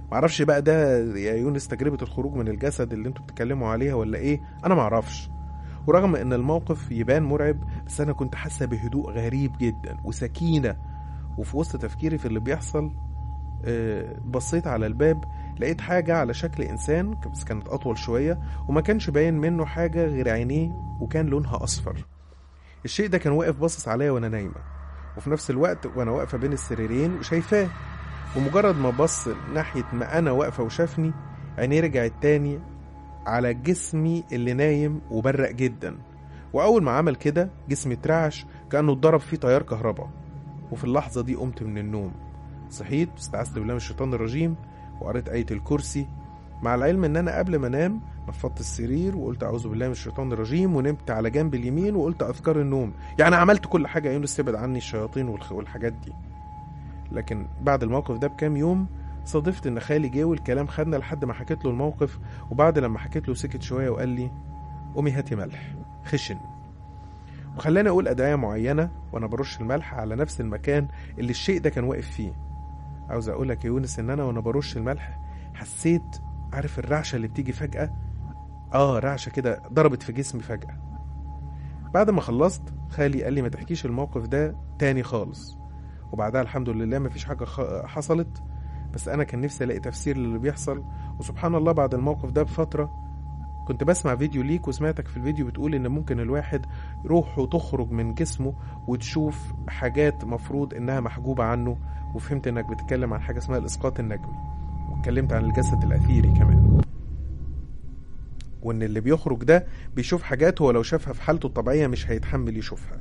معرفش بقى ده يا يونس تجربة الخروج من الجسد اللي انتوا بتتكلموا عليها ولا ايه انا معرفش ورغم ان الموقف يبان مرعب بس انا كنت حاسة بهدوء غريب جدا وسكينة وفي وسط تفكيري في اللي بيحصل آه، بصيت على الباب لقيت حاجة على شكل إنسان بس كانت أطول شوية وما كانش باين منه حاجة غير عينيه وكان لونها أصفر الشيء ده كان واقف باصص عليا وأنا نايمة وفي نفس الوقت وأنا واقفة بين السريرين وشايفاه ومجرد ما بص ناحية ما أنا واقفة وشافني عينيه رجعت تاني على جسمي اللي نايم وبرق جدا وأول ما عمل كده جسمي اترعش كأنه اتضرب فيه تيار كهرباء وفي اللحظة دي قمت من النوم صحيت استعذت بالله من الشيطان الرجيم وقريت آية الكرسي مع العلم ان انا قبل ما انام نفضت السرير وقلت اعوذ بالله من الشيطان الرجيم ونمت على جنب اليمين وقلت اذكار النوم يعني عملت كل حاجه يا يونس تبعد عني الشياطين والخ- والحاجات دي لكن بعد الموقف ده بكام يوم صادفت ان خالي جه والكلام خدنا لحد ما حكيت له الموقف وبعد لما حكيت له سكت شويه وقال لي قومي هاتي ملح خشن وخلاني اقول ادعيه معينه وانا برش الملح على نفس المكان اللي الشيء ده كان واقف فيه عاوز اقول لك يا يونس ان انا وانا برش الملح حسيت عارف الرعشه اللي بتيجي فجاه اه رعشه كده ضربت في جسمي فجاه بعد ما خلصت خالي قال لي ما تحكيش الموقف ده تاني خالص وبعدها الحمد لله ما فيش حاجه خ- حصلت بس انا كان نفسي الاقي تفسير للي بيحصل وسبحان الله بعد الموقف ده بفتره كنت بسمع فيديو ليك وسمعتك في الفيديو بتقول ان ممكن الواحد روحه تخرج من جسمه وتشوف حاجات مفروض انها محجوبة عنه وفهمت انك بتتكلم عن حاجة اسمها الاسقاط النجمي واتكلمت عن الجسد الاثيري كمان وان اللي بيخرج ده بيشوف حاجات هو لو شافها في حالته الطبيعية مش هيتحمل يشوفها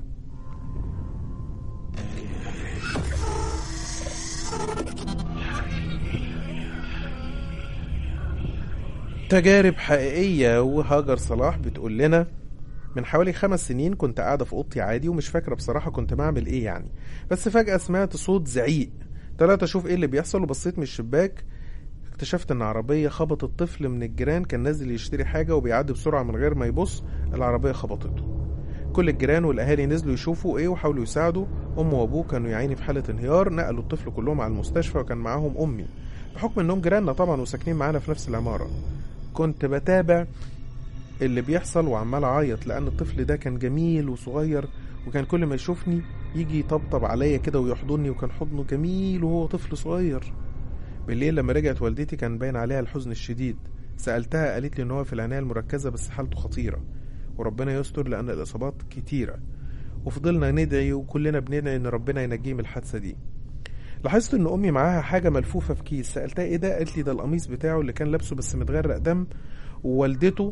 تجارب حقيقية وهاجر صلاح بتقول لنا من حوالي خمس سنين كنت قاعدة في أوضتي عادي ومش فاكرة بصراحة كنت بعمل إيه يعني بس فجأة سمعت صوت زعيق طلعت أشوف إيه اللي بيحصل وبصيت من الشباك اكتشفت إن عربية خبطت طفل من الجيران كان نازل يشتري حاجة وبيعدي بسرعة من غير ما يبص العربية خبطته كل الجيران والأهالي نزلوا يشوفوا إيه وحاولوا يساعدوا أمه وأبوه كانوا يعيني في حالة انهيار نقلوا الطفل كلهم على المستشفى وكان معاهم أمي بحكم إنهم جيراننا طبعا وساكنين معانا في نفس العمارة كنت بتابع اللي بيحصل وعمال اعيط لان الطفل ده كان جميل وصغير وكان كل ما يشوفني يجي يطبطب عليا كده ويحضني وكان حضنه جميل وهو طفل صغير بالليل لما رجعت والدتي كان باين عليها الحزن الشديد سألتها قالت لي ان هو في العناية المركزة بس حالته خطيرة وربنا يستر لان الاصابات كتيرة وفضلنا ندعي وكلنا بندعي ان ربنا ينجيه من الحادثة دي لاحظت ان امي معاها حاجة ملفوفة في كيس سألتها ايه ده قالت لي ده القميص بتاعه اللي كان لابسه بس متغرق دم ووالدته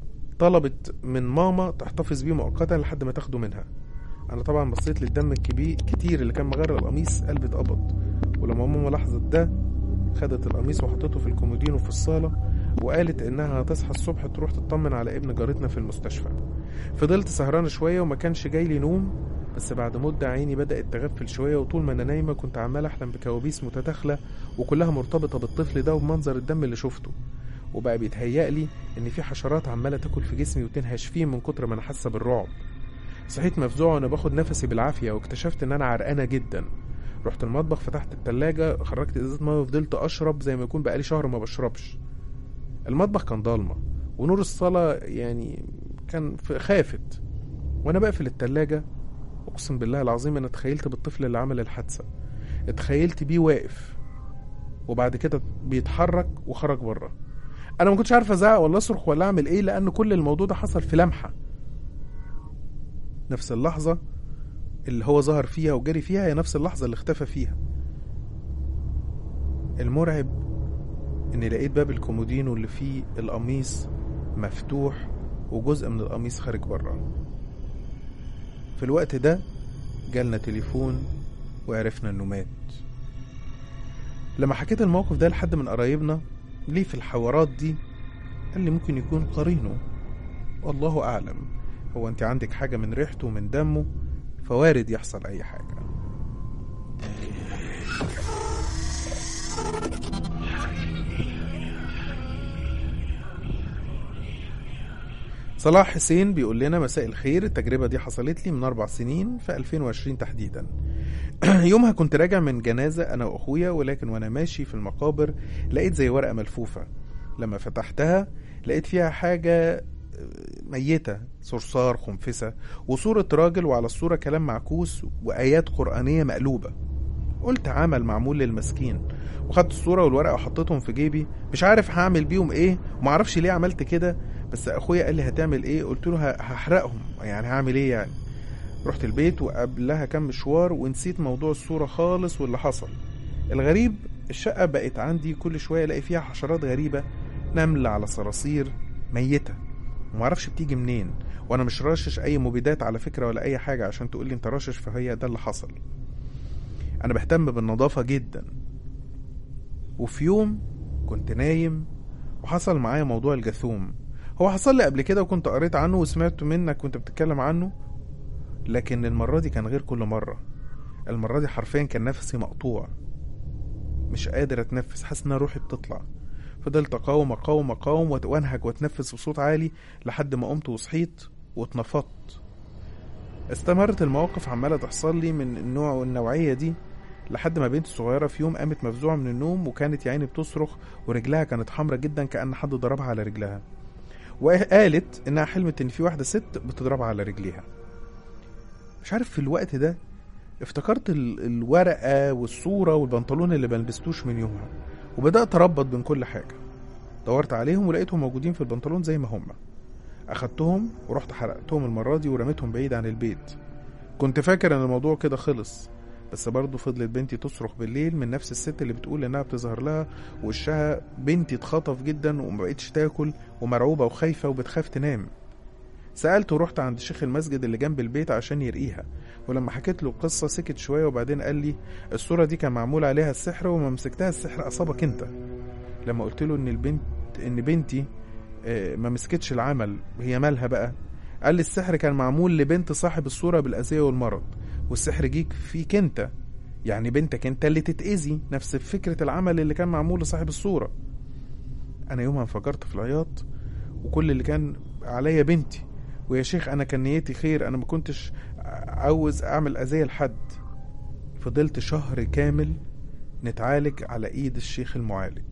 طلبت من ماما تحتفظ بيه مؤقتا لحد ما تاخده منها انا طبعا بصيت للدم الكبير كتير اللي كان مغرق القميص قلبي اتقبض ولما ماما لاحظت ده خدت القميص وحطته في الكومودينو في الصالة وقالت انها هتصحى الصبح تروح تطمن على ابن جارتنا في المستشفى فضلت سهرانة شوية وما كانش جاي لي نوم بس بعد مدة عيني بدأت تغفل شوية وطول ما أنا نايمة كنت عمال أحلم بكوابيس متداخلة وكلها مرتبطة بالطفل ده وبمنظر الدم اللي شفته وبقى بيتهيألي إن في حشرات عمالة تاكل في جسمي وتنهش فيه من كتر ما أنا حاسة بالرعب صحيت مفزوعة وأنا باخد نفسي بالعافية واكتشفت إن أنا عرقانة جدا رحت المطبخ فتحت التلاجة خرجت ازازة مية وفضلت أشرب زي ما يكون بقالي شهر ما بشربش المطبخ كان ضلمة ونور الصالة يعني كان في- خافت وأنا بقفل التلاجة أقسم بالله العظيم أنا اتخيلت بالطفل اللي عمل الحادثة اتخيلت بيه واقف وبعد كده بيتحرك وخرج بره انا ما كنتش عارف ازعق ولا اصرخ ولا اعمل ايه لان كل الموضوع ده حصل في لمحه نفس اللحظه اللي هو ظهر فيها وجري فيها هي نفس اللحظه اللي اختفى فيها المرعب اني لقيت باب الكومودينو اللي فيه القميص مفتوح وجزء من القميص خارج بره في الوقت ده جالنا تليفون وعرفنا انه مات لما حكيت الموقف ده لحد من قرايبنا ليه في الحوارات دي قال لي ممكن يكون قرينه والله اعلم هو انت عندك حاجه من ريحته ومن دمه فوارد يحصل اي حاجه صلاح حسين بيقول لنا مساء الخير التجربة دي حصلت لي من أربع سنين في 2020 تحديدا يومها كنت راجع من جنازة أنا وأخويا ولكن وأنا ماشي في المقابر لقيت زي ورقة ملفوفة لما فتحتها لقيت فيها حاجة ميتة صرصار خنفسة وصورة راجل وعلى الصورة كلام معكوس وآيات قرآنية مقلوبة قلت عمل معمول للمسكين وخدت الصورة والورقة وحطيتهم في جيبي مش عارف هعمل بيهم ايه ومعرفش ليه عملت كده بس اخويا قال لي هتعمل ايه قلت له ه- هحرقهم يعني هعمل ايه يعني رحت البيت وقبلها كام مشوار ونسيت موضوع الصورة خالص واللي حصل الغريب الشقة بقت عندي كل شوية الاقي فيها حشرات غريبة نمل على صراصير ميتة ومعرفش بتيجي منين وانا مش راشش اي مبيدات على فكرة ولا اي حاجة عشان تقولي انت راشش فهي ده اللي حصل انا بهتم بالنظافة جدا وفي يوم كنت نايم وحصل معايا موضوع الجاثوم هو حصل لي قبل كده وكنت قريت عنه وسمعت منك وانت بتتكلم عنه لكن المرة دي كان غير كل مرة المرة دي حرفيا كان نفسي مقطوع مش قادر اتنفس حاسس ان روحي بتطلع فضلت اقاوم اقاوم اقاوم وأت- وانهج واتنفس بصوت عالي لحد ما قمت وصحيت واتنفضت استمرت المواقف عمالة تحصل لي من النوع والنوعية دي لحد ما بنتي الصغيرة في يوم قامت مفزوعة من النوم وكانت يا عيني بتصرخ ورجلها كانت حمرة جدا كأن حد ضربها على رجلها وقالت إنها حلمت إن في واحدة ست بتضربها على رجليها مش عارف في الوقت ده افتكرت ال- الورقة والصورة والبنطلون اللي ملبستوش من يومها وبدأت أربط بين كل حاجة دورت عليهم ولقيتهم موجودين في البنطلون زي ما هما أخدتهم ورحت حرقتهم المرة دي ورميتهم بعيد عن البيت كنت فاكر إن الموضوع كده خلص بس برضه فضلت بنتي تصرخ بالليل من نفس الست اللي بتقول انها بتظهر لها وشها بنتي اتخطف جدا ومبقتش تاكل ومرعوبة وخايفة وبتخاف تنام سألت ورحت عند شيخ المسجد اللي جنب البيت عشان يرقيها ولما حكيت له القصة سكت شوية وبعدين قال لي الصورة دي كان معمول عليها السحر وما مسكتها السحر أصابك أنت لما قلت له إن البنت إن بنتي آه، ما مسكتش العمل هي مالها بقى قال لي السحر كان معمول لبنت صاحب الصورة بالأذية والمرض والسحر جيك فيك انت يعني بنتك انت اللي تتأذي نفس فكرة العمل اللي كان معمول لصاحب الصورة انا يومها انفجرت في العياط وكل اللي كان عليا بنتي ويا شيخ انا كان نيتي خير انا ما كنتش عاوز اعمل اذية لحد فضلت شهر كامل نتعالج على ايد الشيخ المعالج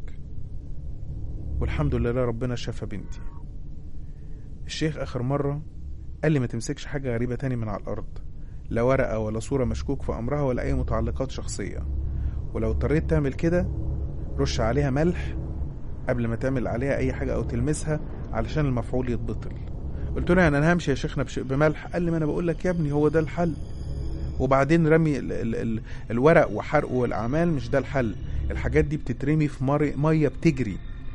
والحمد لله ربنا شفى بنتي الشيخ اخر مرة قال لي ما تمسكش حاجة غريبة تاني من على الارض لا ورقة ولا صورة مشكوك في أمرها ولا أي متعلقات شخصية ولو اضطريت تعمل كده رش عليها ملح قبل ما تعمل عليها أي حاجة أو تلمسها علشان المفعول يتبطل قلت له يعني أنا همشي يا شيخنا بش- بملح قال لي ما أنا بقول لك يا ابني هو ده الحل وبعدين رمي ال ال ال الورق وحرقه والأعمال مش ده الحل الحاجات دي بتترمي في مر- مية بتجري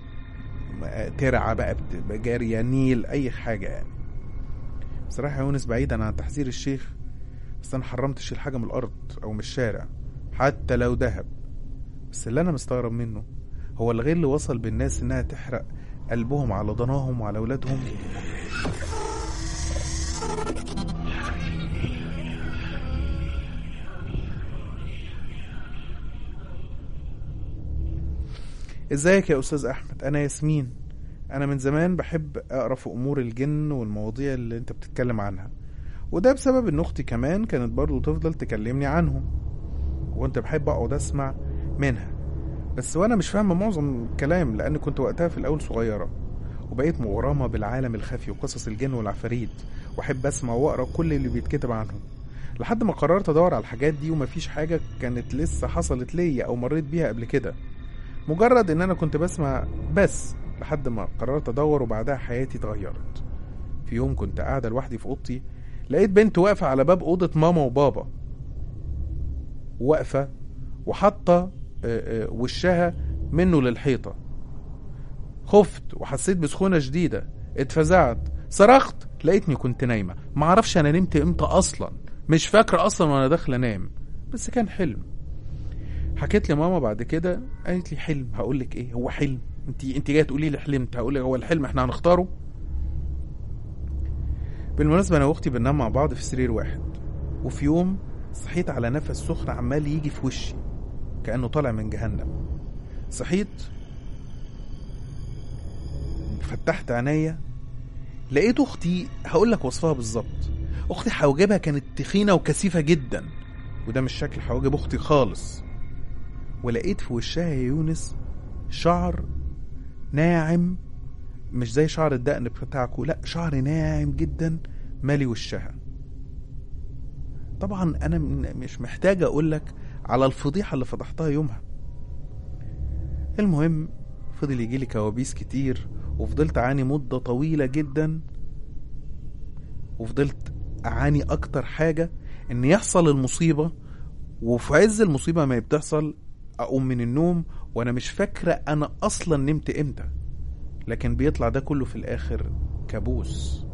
م- ترعى بقى بت- جارية نيل أي حاجة يعني بصراحة يا يونس بعيدا عن تحذير الشيخ بس انا حرمت اشيل حاجه من الارض او من الشارع حتى لو ذهب بس اللي انا مستغرب منه هو الغير اللي وصل بالناس انها تحرق قلبهم على ضناهم وعلى اولادهم ازيك يا استاذ احمد انا ياسمين انا من زمان بحب اقرا في امور الجن والمواضيع اللي انت بتتكلم عنها وده بسبب ان اختي كمان كانت برضو تفضل تكلمني عنهم وكنت بحب اقعد اسمع منها بس وانا مش فاهمه معظم الكلام لان كنت وقتها في الاول صغيره وبقيت مغرمه بالعالم الخفي وقصص الجن والعفاريت واحب اسمع واقرا كل اللي بيتكتب عنهم لحد ما قررت ادور على الحاجات دي ومفيش حاجه كانت لسه حصلت ليا او مريت بيها قبل كده مجرد ان انا كنت بسمع بس لحد ما قررت ادور وبعدها حياتي اتغيرت في يوم كنت قاعده لوحدي في اوضتي لقيت بنت واقفه على باب اوضه ماما وبابا واقفه وحاطه آه، آه، وشها منه للحيطه خفت وحسيت بسخونه شديده اتفزعت صرخت لقيتني كنت نايمه معرفش انا نمت امتى اصلا مش فاكره اصلا وانا داخله انام بس كان حلم حكيت لماما بعد كده قالت لي حلم هقول لك ايه هو حلم انت انت جايه تقولي لي حلمت هقول لك هو الحلم احنا هنختاره بالمناسبه انا واختي بننام مع بعض في سرير واحد وفي يوم صحيت على نفس سخن عمال يجي في وشي كانه طالع من جهنم صحيت فتحت عينيا لقيت اختي هقول لك وصفها بالظبط اختي حواجبها كانت تخينه وكثيفه جدا وده مش شكل حواجب اختي خالص ولقيت في وشها يا يونس شعر ناعم مش زي شعر الدقن بتاعكو لا شعر ناعم جدا مالي وشها طبعا انا م- مش محتاج اقول لك على الفضيحه اللي فضحتها يومها المهم فضل يجي لي كوابيس كتير وفضلت اعاني مده طويله جدا وفضلت اعاني اكتر حاجه ان يحصل المصيبه وفي عز المصيبه ما بتحصل اقوم من النوم وانا مش فاكره انا اصلا نمت امتى لكن بيطلع ده كله في الاخر كابوس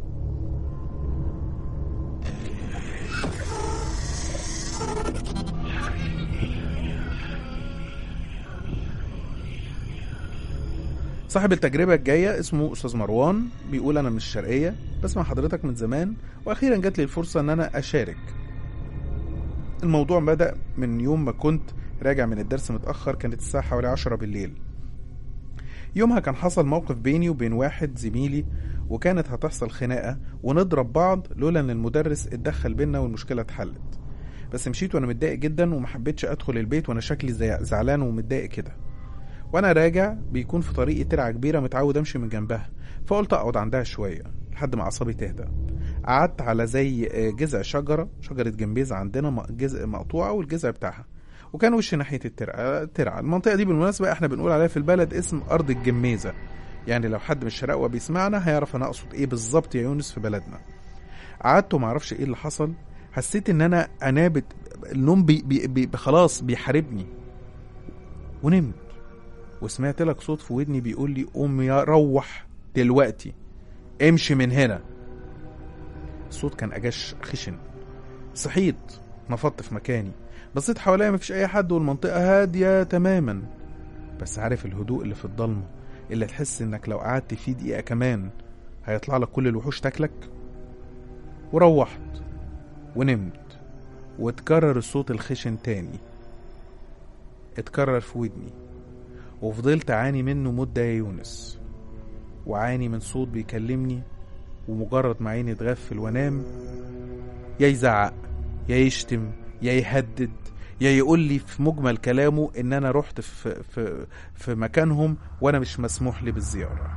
صاحب التجربة الجاية اسمه أستاذ مروان بيقول أنا من الشرقية بسمع حضرتك من زمان وأخيرا جات لي الفرصة إن أنا أشارك الموضوع بدأ من يوم ما كنت راجع من الدرس متأخر كانت الساعة حوالي عشرة بالليل يومها كان حصل موقف بيني وبين واحد زميلي وكانت هتحصل خناقة ونضرب بعض لولا إن المدرس اتدخل بينا والمشكلة اتحلت بس مشيت وأنا متضايق جدا ومحبتش أدخل البيت وأنا شكلي زي زعلان ومتضايق كده وانا راجع بيكون في طريقي ترعه كبيره متعود امشي من جنبها فقلت اقعد عندها شويه لحد ما اعصابي تهدى قعدت على زي آه، جذع شجره شجره جنبيز عندنا م- جذع مقطوعه والجذع بتاعها وكان وشي ناحيه الترعه الترعه المنطقه دي بالمناسبه احنا بنقول عليها في البلد اسم ارض الجميزه يعني لو حد من الشرقوه بيسمعنا هيعرف انا اقصد ايه بالظبط يا يونس في بلدنا قعدت ومعرفش ايه اللي حصل حسيت ان انا انابت النوم بي بي بي خلاص بيحاربني ونمت وسمعت لك صوت في ودني بيقول لي قوم يا روح دلوقتي امشي من هنا الصوت كان اجاش خشن صحيت نفضت في مكاني بصيت حواليا مفيش اي حد والمنطقه هاديه تماما بس عارف الهدوء اللي في الضلمه اللي تحس انك لو قعدت فيه دقيقه كمان هيطلع لك كل الوحوش تاكلك وروحت ونمت واتكرر الصوت الخشن تاني اتكرر في ودني وفضلت أعاني منه مدة يا يونس وأعاني من صوت بيكلمني ومجرد ما عيني تغفل وانام يا يزعق يا يشتم يا يهدد يا يقول لي في مجمل كلامه ان انا رحت في في في مكانهم وانا مش مسموح لي بالزياره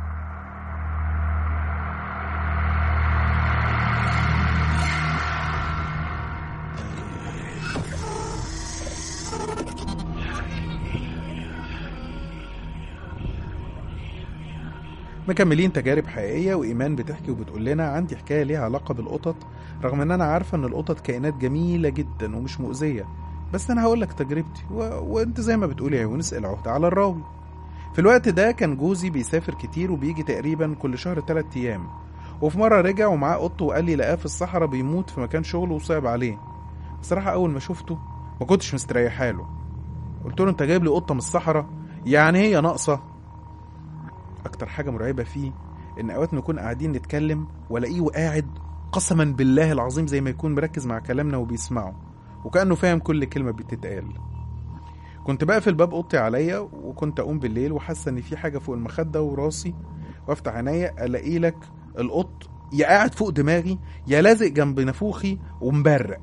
مكملين تجارب حقيقية وإيمان بتحكي وبتقول لنا عندي حكاية ليها علاقة بالقطط رغم إن أنا عارفة إن القطط كائنات جميلة جدا ومش مؤذية بس أنا هقول لك تجربتي و... وأنت زي ما بتقول يا يونس العهد على الراوي في الوقت ده كان جوزي بيسافر كتير وبيجي تقريبا كل شهر تلات أيام وفي مرة رجع ومعاه قطه وقال لي لقاه في الصحراء بيموت في مكان شغله وصعب عليه بصراحة أول ما شفته ما كنتش مستريحة له قلت له أنت جايب لي قطة من الصحراء يعني هي ناقصة اكتر حاجه مرعبه فيه ان اوقات نكون قاعدين نتكلم والاقيه قاعد قسما بالله العظيم زي ما يكون مركز مع كلامنا وبيسمعه وكانه فاهم كل كلمه بتتقال كنت بقفل باب اوضتي عليا وكنت اقوم بالليل وحاسه ان في حاجه فوق المخده وراسي وافتح عينيا الاقي لك القط يا قاعد فوق دماغي يا لازق جنب نافوخي ومبرق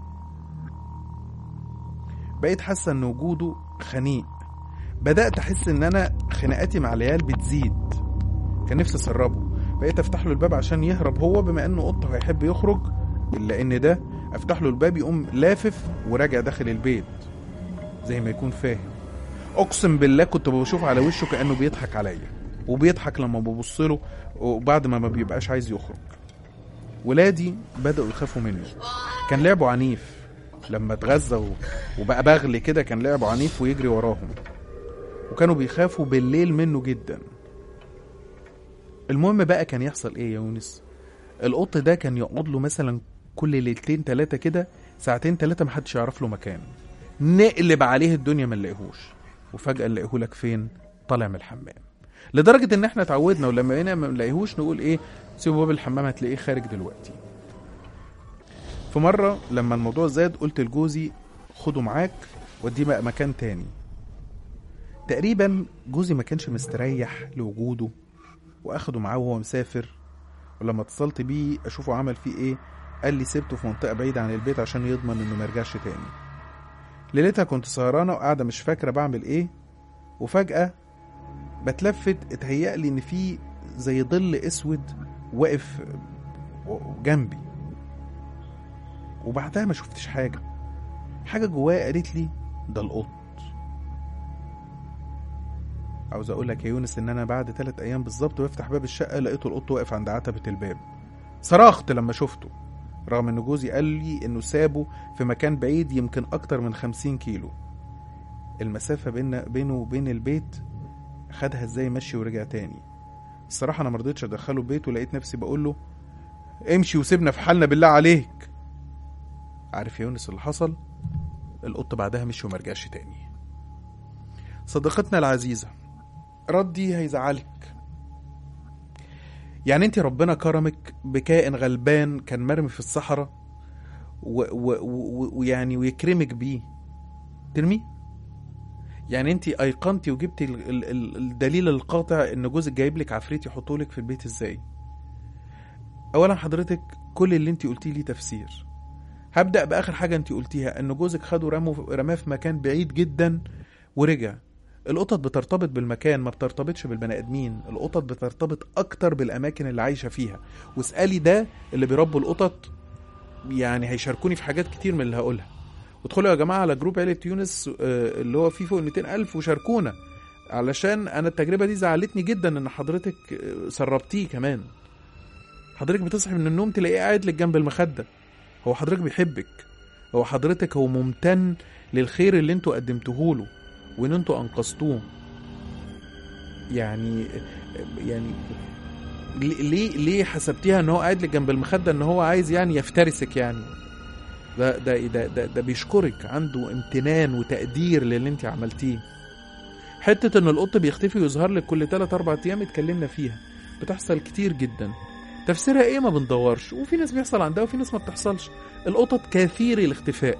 بقيت حاسه ان وجوده خنيق بدأت أحس إن أنا خناقاتي مع العيال بتزيد كان نفسي أسربه بقيت أفتح له الباب عشان يهرب هو بما إنه قطة هيحب يخرج إلا إن ده أفتح له الباب يقوم لافف وراجع داخل البيت زي ما يكون فاهم أقسم بالله كنت بشوف على وشه كأنه بيضحك عليا وبيضحك لما ببص له وبعد ما ما بيبقاش عايز يخرج ولادي بدأوا يخافوا منه كان لعبه عنيف لما اتغذى و- وبقى بغل كده كان لعبه عنيف ويجري وراهم وكانوا بيخافوا بالليل منه جدا المهم بقى كان يحصل ايه يا يونس القط ده كان يقعد له مثلا كل ليلتين تلاتة كده ساعتين تلاتة محدش يعرف له مكان نقلب عليه الدنيا ما نلاقيهوش وفجأة نلاقيه لك فين طالع من الحمام لدرجة ان احنا اتعودنا ولما بقينا ما نلاقيهوش نقول ايه سيبوا باب الحمام هتلاقيه خارج دلوقتي في مرة لما الموضوع زاد قلت لجوزي خده معاك وديه بقى مكان تاني تقريبا جوزي ما كانش مستريح لوجوده واخده معاه وهو مسافر ولما اتصلت بيه اشوفه عمل فيه ايه قال لي سبته في منطقة بعيدة عن البيت عشان يضمن انه ما يرجعش تاني ليلتها كنت سهرانة وقاعدة مش فاكرة بعمل ايه وفجأة بتلفت اتهيأ لي ان في زي ظل اسود واقف جنبي وبعدها ما شفتش حاجة حاجة جوايا قالت لي ده القط عاوز اقول لك يا يونس ان انا بعد ثلاث ايام بالظبط بفتح باب الشقة لقيته القط واقف عند عتبة الباب صرخت لما شفته رغم ان جوزي قال لي انه سابه في مكان بعيد يمكن اكتر من خمسين كيلو المسافة بين بينه وبين البيت خدها ازاي مشي ورجع تاني الصراحة انا مرضتش ادخله البيت ولقيت نفسي بقول له امشي وسيبنا في حالنا بالله عليك عارف يا يونس اللي حصل القط بعدها مشي ومرجعش تاني صديقتنا العزيزة ردي هيزعلك يعني انت ربنا كرمك بكائن غلبان كان مرمي في الصحراء ويعني ويكرمك بيه ترمي يعني انت ايقنتي وجبتي ال- ال- ال- الدليل القاطع ان جوزك جايب لك عفريت يحطولك في البيت ازاي اولا حضرتك كل اللي انت قلتيه ليه تفسير هبدا باخر حاجه انت قلتيها ان جوزك خده رمه رماه في مكان بعيد جدا ورجع القطط بترتبط بالمكان ما بترتبطش بالبني ادمين القطط بترتبط اكتر بالاماكن اللي عايشه فيها واسالي ده اللي بيربوا القطط يعني هيشاركوني في حاجات كتير من اللي هقولها وادخلوا يا جماعه على جروب عيله يونس آه، اللي هو فيه فوق ال 200 الف وشاركونا علشان انا التجربه دي زعلتني جدا ان حضرتك آه، سربتيه كمان حضرتك بتصحي من النوم تلاقيه قاعد لك جنب المخده هو حضرتك بيحبك هو حضرتك هو ممتن للخير اللي انتوا قدمتوه له وان انتوا انقذتوه يعني يعني ليه- ليه ليه حسبتيها ان هو قاعد لك جنب المخده ان هو عايز يعني يفترسك يعني ده ده ده ده, ده بيشكرك عنده امتنان وتقدير للي انت عملتيه حته ان القط بيختفي ويظهر لك كل 3 4 ايام اتكلمنا فيها بتحصل كتير جدا تفسيرها ايه ما بندورش وفي ناس بيحصل عندها وفي ناس ما بتحصلش القطط كثير الاختفاء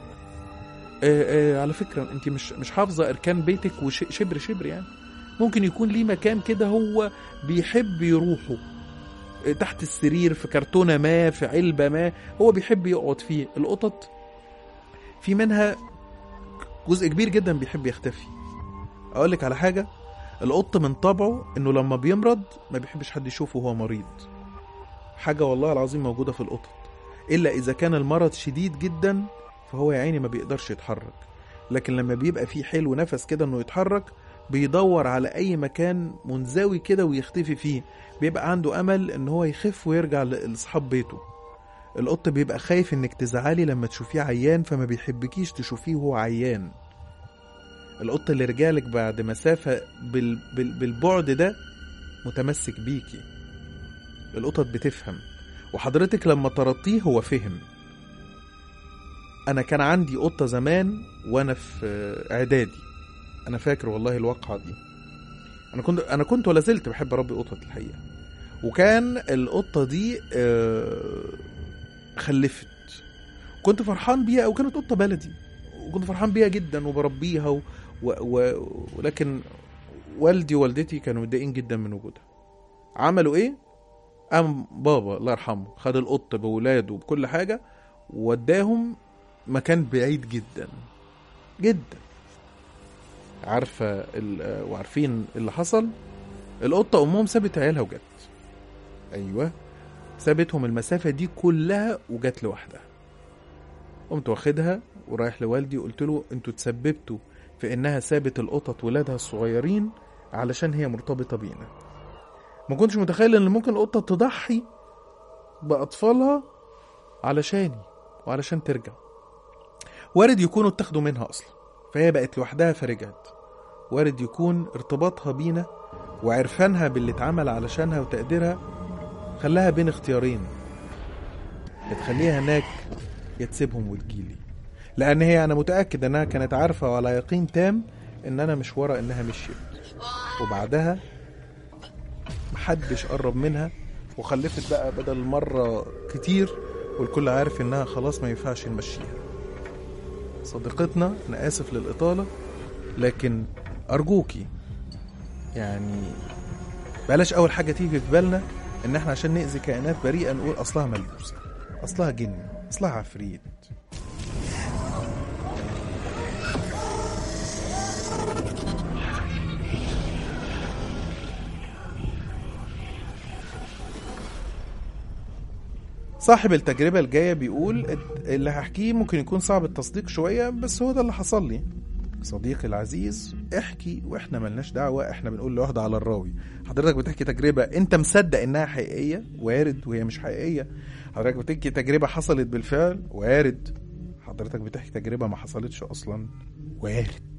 آه آه على فكره انت مش مش حافظه اركان بيتك وشبر شبر يعني ممكن يكون ليه مكان كده هو بيحب يروحه آه، تحت السرير في كرتونه ما في علبه ما هو بيحب يقعد فيه القطط في منها جزء كبير جدا بيحب يختفي اقول لك على حاجه القط من طبعه انه لما بيمرض ما بيحبش حد يشوفه وهو مريض حاجه والله العظيم موجوده في القطط الا اذا كان المرض شديد جدا فهو يا عيني ما بيقدرش يتحرك لكن لما بيبقى فيه حلو نفس كده انه يتحرك بيدور على اي مكان منزوي كده ويختفي فيه بيبقى عنده امل ان هو يخف ويرجع ل- لاصحاب بيته القط بيبقى خايف انك تزعلي لما تشوفيه عيان فما بيحبكيش تشوفيه وهو عيان القط اللي رجالك بعد مسافة بال... بال... بالبعد ده متمسك بيكي القطط بتفهم وحضرتك لما طردتيه هو فهم انا كان عندي قطة زمان وانا في اعدادي انا فاكر والله الواقعة دي انا كنت انا كنت ولا زلت بحب اربي قطط الحقيقة وكان القطة دي آه، خلفت كنت فرحان بيها وكانت قطة بلدي وكنت فرحان بيها جدا وبربيها و... و... و... ولكن والدي ووالدتي كانوا متضايقين جدا من وجودها عملوا ايه قام بابا الله يرحمه خد القط بولاده وبكل حاجة ووداهم مكان بعيد جدا جدا عارفة ال... وعارفين اللي حصل القطة أمهم سابت عيالها وجت أيوه سابتهم المسافة دي كلها وجت لوحدها قمت واخدها ورايح لوالدي وقلت له انتوا تسببتوا في انها سابت القطط ولادها الصغيرين علشان هي مرتبطة بينا ما كنتش متخيل ان ممكن القطة تضحي بأطفالها علشاني وعلشان ترجع وارد يكونوا اتاخدوا منها اصلا فهي بقت لوحدها فرجعت وارد يكون ارتباطها بينا وعرفانها باللي اتعمل علشانها وتقديرها خلاها بين اختيارين يا تخليها هناك يا تسيبهم وتجيلي لان هي انا متاكد انها كانت عارفه وعلى يقين تام ان انا مش ورا انها مشيت وبعدها محدش قرب منها وخلفت بقى بدل مرة كتير والكل عارف انها خلاص ما ينفعش نمشيها صديقتنا انا اسف للاطالة لكن ارجوكي يعني بلاش اول حاجة تيجي في بالنا ان احنا عشان نأذي كائنات بريئة نقول اصلها ملبوسة اصلها جن اصلها عفريت صاحب التجربة الجاية بيقول اللي هحكيه ممكن يكون صعب التصديق شوية بس هو ده اللي حصل لي صديقي العزيز احكي واحنا ملناش دعوة احنا بنقول لوحده على الراوي حضرتك بتحكي تجربة انت مصدق انها حقيقية وارد وهي مش حقيقية حضرتك بتحكي تجربة حصلت بالفعل وارد حضرتك بتحكي تجربة ما حصلتش اصلا وارد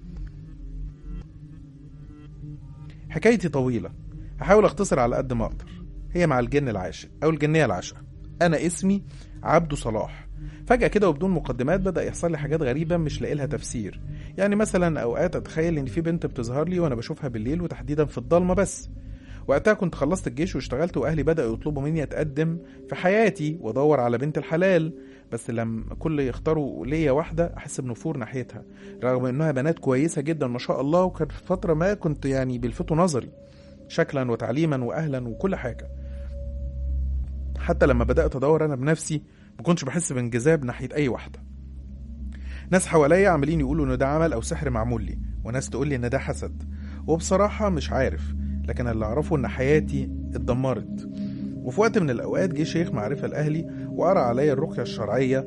حكايتي طويلة هحاول اختصر على قد ما اقدر هي مع الجن العاشق او الجنية العاشقة انا اسمي عبده صلاح فجأة كده وبدون مقدمات بدأ يحصل لي حاجات غريبة مش لاقي لها تفسير يعني مثلا أوقات أتخيل إن في بنت بتظهر لي وأنا بشوفها بالليل وتحديدا في الضلمة بس وقتها كنت خلصت الجيش واشتغلت وأهلي بدأوا يطلبوا مني أتقدم في حياتي وأدور على بنت الحلال بس لما كل يختاروا ليا واحدة أحس بنفور ناحيتها رغم إنها بنات كويسة جدا ما شاء الله وكان في فترة ما كنت يعني بيلفتوا نظري شكلا وتعليما وأهلا وكل حاجة حتى لما بدأت أدور أنا بنفسي ما كنتش بحس بانجذاب ناحية أي واحدة ناس حواليا عمالين يقولوا إن ده عمل أو سحر معمول لي وناس تقول لي إن ده حسد وبصراحة مش عارف لكن اللي أعرفه إن حياتي اتدمرت وفي وقت من الأوقات جه شيخ معرفة الأهلي وقرأ عليا الرقية الشرعية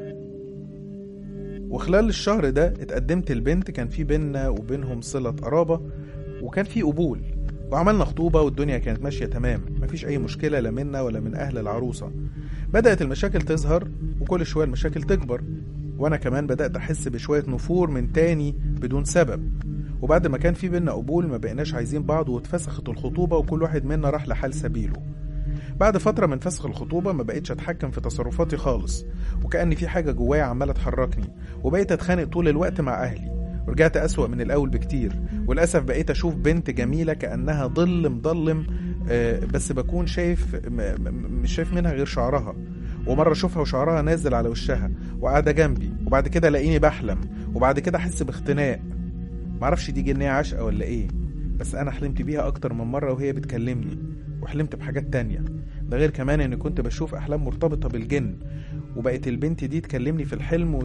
وخلال الشهر ده اتقدمت البنت كان في بينا وبينهم صلة قرابة وكان في قبول وعملنا خطوبة والدنيا كانت ماشية تمام مفيش أي مشكلة لا منا ولا من أهل العروسة بدأت المشاكل تظهر وكل شوية المشاكل تكبر وأنا كمان بدأت أحس بشوية نفور من تاني بدون سبب وبعد ما كان في بينا قبول ما بقيناش عايزين بعض واتفسخت الخطوبة وكل واحد منا راح لحال سبيله بعد فترة من فسخ الخطوبة ما بقيتش أتحكم في تصرفاتي خالص وكأن في حاجة جوايا عمالة تحركني وبقيت أتخانق طول الوقت مع أهلي ورجعت أسوأ من الأول بكتير وللأسف بقيت أشوف بنت جميلة كأنها ظل مضلم آه، بس بكون شايف م- م- مش شايف منها غير شعرها ومرة أشوفها وشعرها نازل على وشها وقاعدة جنبي وبعد كده ألاقيني بحلم وبعد كده أحس باختناق معرفش دي جنية عاشقة ولا إيه بس أنا حلمت بيها أكتر من مرة وهي بتكلمني وحلمت بحاجات تانية ده غير كمان إني كنت بشوف أحلام مرتبطة بالجن وبقت البنت دي تكلمني في الحلم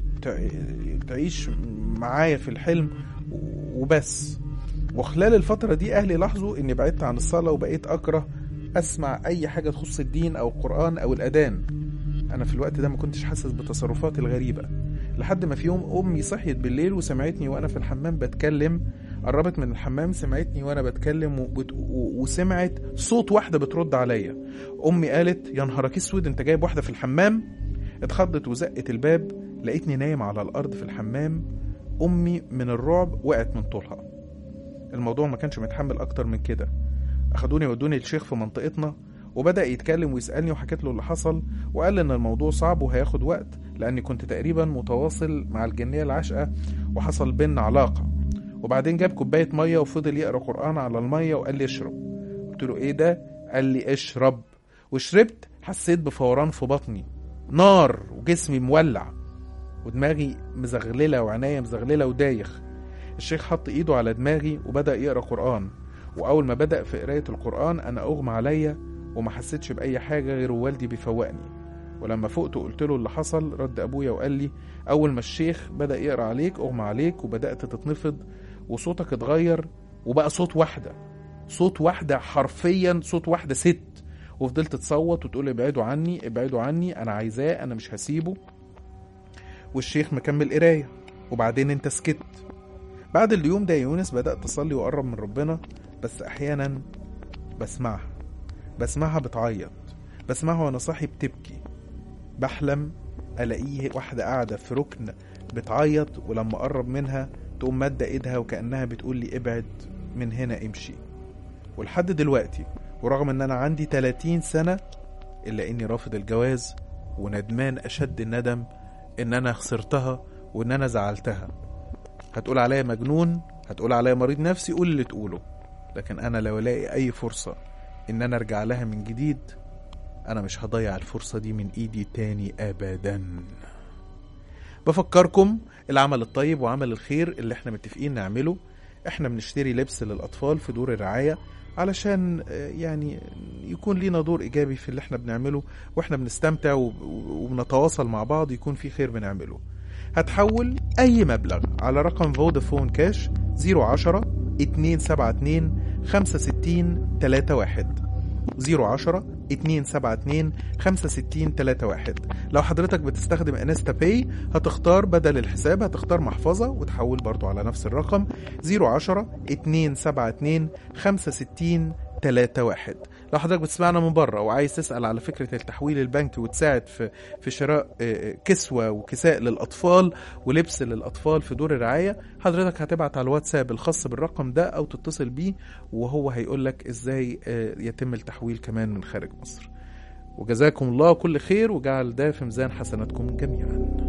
وتعيش معايا في الحلم وبس وخلال الفترة دي أهلي لاحظوا إني بعدت عن الصلاة وبقيت أكره أسمع أي حاجة تخص الدين أو القرآن أو الأذان أنا في الوقت ده ما كنتش حاسس بتصرفاتي الغريبة لحد ما في يوم أمي صحيت بالليل وسمعتني وأنا في الحمام بتكلم قربت من الحمام سمعتني وأنا بتكلم وبت... و... وسمعت صوت واحدة بترد عليا أمي قالت يا نهارك اسود أنت جايب واحدة في الحمام اتخضت وزقت الباب لقيتني نايم على الأرض في الحمام أمي من الرعب وقعت من طولها الموضوع ما كانش متحمل أكتر من كده أخدوني ودوني الشيخ في منطقتنا وبدأ يتكلم ويسألني وحكيت له اللي حصل وقال إن الموضوع صعب وهياخد وقت لأني كنت تقريبا متواصل مع الجنية العاشقة وحصل بينا علاقة وبعدين جاب كوباية مية وفضل يقرأ قرآن على المية وقال لي اشرب قلت له إيه ده؟ قال لي اشرب وشربت حسيت بفوران في بطني نار وجسمي مولع ودماغي مزغللة وعناية مزغللة ودايخ الشيخ حط ايده على دماغي وبدأ يقرأ قرآن وأول ما بدأ في قراية القرآن أنا أغمى عليا وما حسيتش بأي حاجة غير والدي بيفوقني ولما فقت وقلت له اللي حصل رد أبويا وقال لي أول ما الشيخ بدأ يقرأ عليك أغمى عليك وبدأت تتنفض وصوتك اتغير وبقى صوت واحدة صوت واحدة حرفيا صوت واحدة ست وفضلت تصوت وتقول ابعدوا عني ابعدوا عني أنا عايزاه أنا مش هسيبه والشيخ مكمل قراية وبعدين انت سكت بعد اليوم ده يا يونس بدأت أصلي وأقرب من ربنا بس أحيانا بسمعها بسمعها بتعيط بسمعها وأنا صاحي بتبكي بحلم ألاقيه واحدة قاعدة في ركن بتعيط ولما أقرب منها تقوم مادة إيدها وكأنها بتقول لي ابعد من هنا امشي ولحد دلوقتي ورغم إن أنا عندي 30 سنة إلا إني رافض الجواز وندمان أشد الندم إن أنا خسرتها وإن أنا زعلتها هتقول عليا مجنون هتقول عليا مريض نفسي قول اللي تقوله لكن انا لو الاقي اي فرصة ان انا ارجع لها من جديد انا مش هضيع الفرصة دي من ايدي تاني ابدا بفكركم العمل الطيب وعمل الخير اللي احنا متفقين نعمله احنا بنشتري لبس للاطفال في دور الرعاية علشان آه، يعني يكون لينا دور ايجابي في اللي احنا بنعمله واحنا بنستمتع وب- وبنتواصل مع بعض يكون في خير بنعمله هتحول اي مبلغ على رقم فودافون كاش 010 272 65 31 010 272 65 31 لو حضرتك بتستخدم انستا باي هتختار بدل الحساب هتختار محفظة وتحول برضو على نفس الرقم 010 272 65 31 لو حضرتك بتسمعنا من بره وعايز تسأل على فكرة التحويل البنكي وتساعد في في شراء آه، آه، كسوة وكساء للأطفال ولبس للأطفال في دور الرعاية حضرتك هتبعت على الواتساب الخاص بالرقم ده أو تتصل بيه وهو هيقول لك إزاي آه، يتم التحويل كمان من خارج مصر وجزاكم الله كل خير وجعل ده في ميزان حسناتكم جميعا